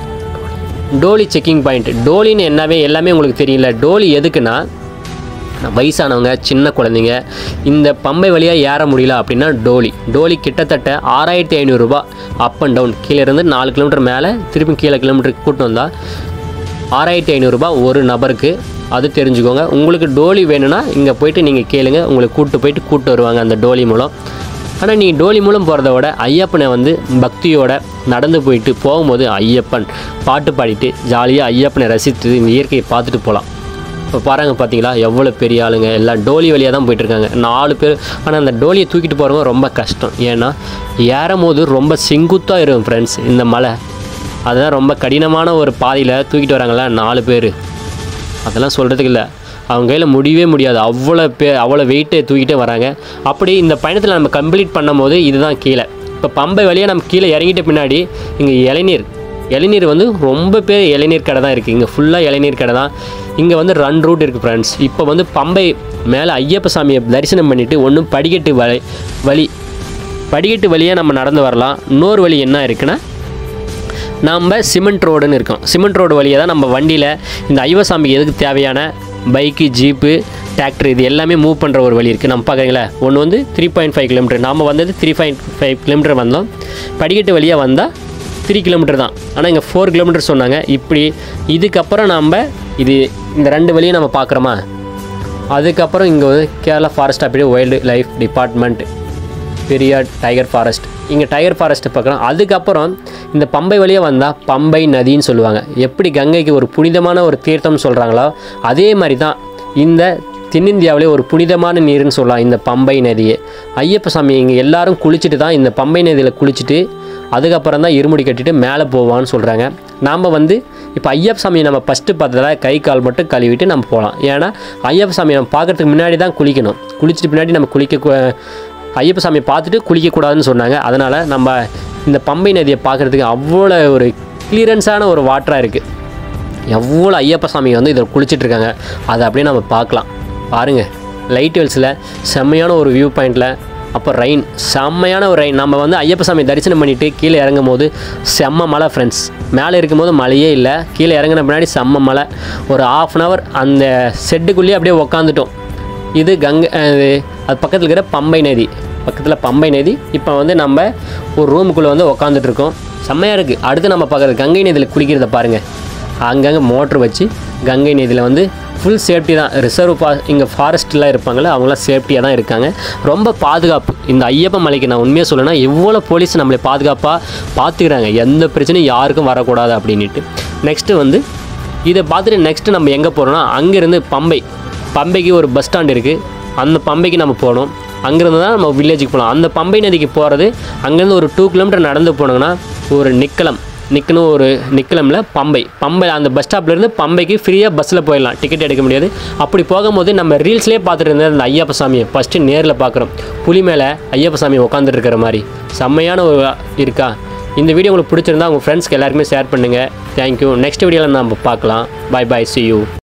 டோலி செக்கிங் பாயிண்ட் டோலின்னு என்னவே எல்லாமே உங்களுக்கு தெரியல டோலி எதுக்குன்னா வயசானவங்க சின்ன குழந்தைங்க இந்த பம்பை வழியாக ஏற முடியல அப்படின்னா டோலி டோலி கிட்டத்தட்ட ஆறாயிரத்தி ஐநூறுரூபா அப் அண்ட் டவுன் கீழே இருந்து நாலு கிலோமீட்டர் மேலே திருப்பி கீழே கிலோமீட்டருக்கு கூட்டு வந்தால் ஆறாயிரத்தி ஐநூறுரூபா ஒரு நபருக்கு அது தெரிஞ்சுக்கோங்க உங்களுக்கு டோலி வேணும்னா இங்கே போயிட்டு நீங்கள் கேளுங்க உங்களுக்கு கூப்பிட்டு போயிட்டு கூப்பிட்டு வருவாங்க அந்த டோலி மூலம் ஆனால் நீங்கள் டோலி மூலம் போகிறத விட ஐயப்பனை வந்து பக்தியோட நடந்து போயிட்டு போகும்போது ஐயப்பன் பாட்டு பாடிட்டு ஜாலியாக ஐயப்பனை ரசித்து இந்த இயற்கையை பார்த்துட்டு போகலாம் இப்போ பாருங்க பார்த்தீங்களா எவ்வளோ பெரிய ஆளுங்க எல்லாம் டோலி வழியாக தான் போயிட்டுருக்காங்க நாலு பேர் ஆனால் அந்த டோலியை தூக்கிட்டு போகிறவங்க ரொம்ப கஷ்டம் ஏன்னா ஏறும் போது ரொம்ப செங்குத்தாக இருக்கும் ஃப்ரெண்ட்ஸ் இந்த மலை அதுதான் ரொம்ப கடினமான ஒரு பாதையில் தூக்கிட்டு வராங்களா நாலு பேர் அதெல்லாம் சொல்கிறதுக்கு இல்லை அவங்க கையில் முடியவே முடியாது அவ்வளோ பே அவ்வளோ வெயிட்டை தூக்கிட்டே வராங்க அப்படி இந்த பயணத்தில் நம்ம கம்ப்ளீட் பண்ணும்போது இதுதான் கீழே இப்போ பம்பை வழியாக நம்ம கீழே இறங்கிட்ட பின்னாடி இங்கே இளநீர் இளநீர் வந்து ரொம்ப பேர் இளநீர் கடை தான் இருக்குது இங்கே ஃபுல்லாக இளநீர் கடை தான் இங்கே வந்து ரன் ரூட் இருக்குது ஃப்ரெண்ட்ஸ் இப்போ வந்து பம்பை மேலே ஐயப்ப சாமியை தரிசனம் பண்ணிவிட்டு ஒன்றும் படிக்கட்டு வழி வழி படிக்கட்டு வழியாக நம்ம நடந்து வரலாம் இன்னொரு வழி என்ன இருக்குன்னா நம்ம சிமெண்ட் ரோடுன்னு இருக்கோம் சிமெண்ட் ரோடு வழியாக தான் நம்ம வண்டியில் இந்த ஐவசாமிக்கு எதுக்கு தேவையான பைக்கு ஜீப்பு டிராக்டர் இது எல்லாமே மூவ் பண்ணுற ஒரு வழி இருக்குது நம்ம பார்க்குறீங்களா ஒன்று வந்து த்ரீ பாயிண்ட் ஃபைவ் கிலோமீட்டர் நாம் வந்தது த்ரீ பாயிண்ட் ஃபைவ் கிலோமீட்டர் வந்தோம் படிக்கட்டு வழியாக வந்தால் த்ரீ கிலோமீட்டர் தான் ஆனால் இங்கே ஃபோர் கிலோமீட்டர் சொன்னாங்க இப்படி இதுக்கப்புறம் நம்ம இது இந்த ரெண்டு வழியும் நம்ம பார்க்குறோமா அதுக்கப்புறம் இங்கே வந்து கேரளா ஃபாரஸ்ட் அப்படியே wildlife department Periyar tiger forest இங்கே டைகர் ஃபாரஸ்ட் பார்க்குறோம் அதுக்கப்புறம் இந்த பம்பை வழியாக வந்தால் பம்பை நதின்னு சொல்லுவாங்க எப்படி கங்கைக்கு ஒரு புனிதமான ஒரு தீர்த்தம்னு சொல்கிறாங்களோ அதே மாதிரி தான் இந்த தென்னிந்தியாவிலே ஒரு புனிதமான நீர்னு சொல்லலாம் இந்த பம்பை நதியை ஐயப்ப சாமி இங்கே எல்லாரும் குளிச்சுட்டு தான் இந்த பம்பை நதியில் குளிச்சுட்டு அதுக்கப்புறம் தான் இருமுடி கட்டிட்டு மேலே போவான்னு சொல்கிறாங்க நாம் வந்து இப்போ ஐயப்ப சாமியை நம்ம ஃபஸ்ட்டு பார்த்ததால கை கால் மட்டும் கழுவிட்டு நம்ம போகலாம் ஏன்னா ஐயப்ப சாமியை நம்ம பார்க்கறதுக்கு முன்னாடி தான் குளிக்கணும் குளிச்சுட்டு பின்னாடி நம்ம குளிக்க கூ- ஐயப்ப சாமியை பார்த்துட்டு குளிக்கக்கூடாதுன்னு சொன்னாங்க அதனால் நம்ம இந்த பம்பை நதியை பார்க்குறதுக்கு அவ்வளோ ஒரு கிளியரன்ஸான ஒரு வாட்டராக இருக்குது எவ்வளோ ஐயப்ப சாமி வந்து இதில் குளிச்சிட்டு இருக்காங்க அதை அப்படியே நம்ம பார்க்கலாம் பாருங்கள் லைட் வெல்ஸில் செம்மையான ஒரு வியூ பாயிண்டில் அப்போ ரெயின் செம்மையான ஒரு ரெயின் நம்ம வந்து ஐயப்ப சாமி தரிசனம் பண்ணிவிட்டு கீழே இறங்கும் போது செம்ம மலை ஃப்ரெண்ட்ஸ் மேலே இருக்கும்போது மழையே இல்லை கீழே இறங்கின பின்னாடி செம்ம மலை ஒரு ஆஃப் அன் ஹவர் அந்த செட்டுக்குள்ளேயே அப்படியே உக்காந்துட்டோம் இது கங்கை அது அது பக்கத்தில் இருக்கிற பம்பை நதி பக்கத்தில் பம்பை நதி இப்போ வந்து நம்ம ஒரு ரூமுக்குள்ளே வந்து உக்காந்துட்டு இருக்கோம் செம்மையாக இருக்குது அடுத்து நம்ம பார்க்குறது கங்கை நதியில் குளிக்கிறத பாருங்கள் அங்கங்கே மோட்ரு வச்சு கங்கை நதியில் வந்து ஃபுல் சேஃப்டி தான் ரிசர்வ் பா இங்கே ஃபாரஸ்ட்லாம் இருப்பாங்களே அவங்களாம் சேஃப்டியாக தான் இருக்காங்க ரொம்ப பாதுகாப்பு இந்த ஐயப்ப மலைக்கு நான் உண்மையாக சொல்லணும்னா எவ்வளோ போலீஸ் நம்மளை பாதுகாப்பாக பார்த்துக்கிறாங்க எந்த பிரச்சனையும் யாருக்கும் வரக்கூடாது அப்படின்ட்டு நெக்ஸ்ட்டு வந்து இதை பார்த்துட்டு நெக்ஸ்ட்டு நம்ம எங்கே போகிறோம்னா அங்கேருந்து பம்பை பம்பைக்கு ஒரு பஸ் ஸ்டாண்ட் இருக்குது அந்த பம்பைக்கு நம்ம போகணும் அங்கேருந்து தான் நம்ம வில்லேஜுக்கு போகலாம் அந்த பம்பை நதிக்கு போகிறது அங்கேருந்து ஒரு டூ கிலோமீட்டர் நடந்து போனோங்கன்னா ஒரு நிக்கலம் நிக்கணும் ஒரு நிக்கலமில் பம்பை பம்பை அந்த பஸ் ஸ்டாப்லேருந்து பம்பைக்கு ஃப்ரீயாக பஸ்ஸில் போயிடலாம் டிக்கெட் எடுக்க முடியாது அப்படி போகும்போது நம்ம ரீல்ஸ்லேயே பார்த்துட்டு இருந்த அந்த ஐயப்ப சாமியை ஃபஸ்ட்டு நேரில் பார்க்குறோம் புலி மேலே ஐயப்ப சாமி உட்காந்துட்டு இருக்கிற மாதிரி செம்மையான ஒரு இருக்கா இந்த வீடியோ உங்களுக்கு பிடிச்சிருந்தா உங்கள் ஃப்ரெண்ட்ஸ்க்கு எல்லாருக்குமே ஷேர் பண்ணுங்கள் தேங்க்யூ நெக்ஸ்ட் வீடியோவில் நம்ம பார்க்கலாம் பை பை see you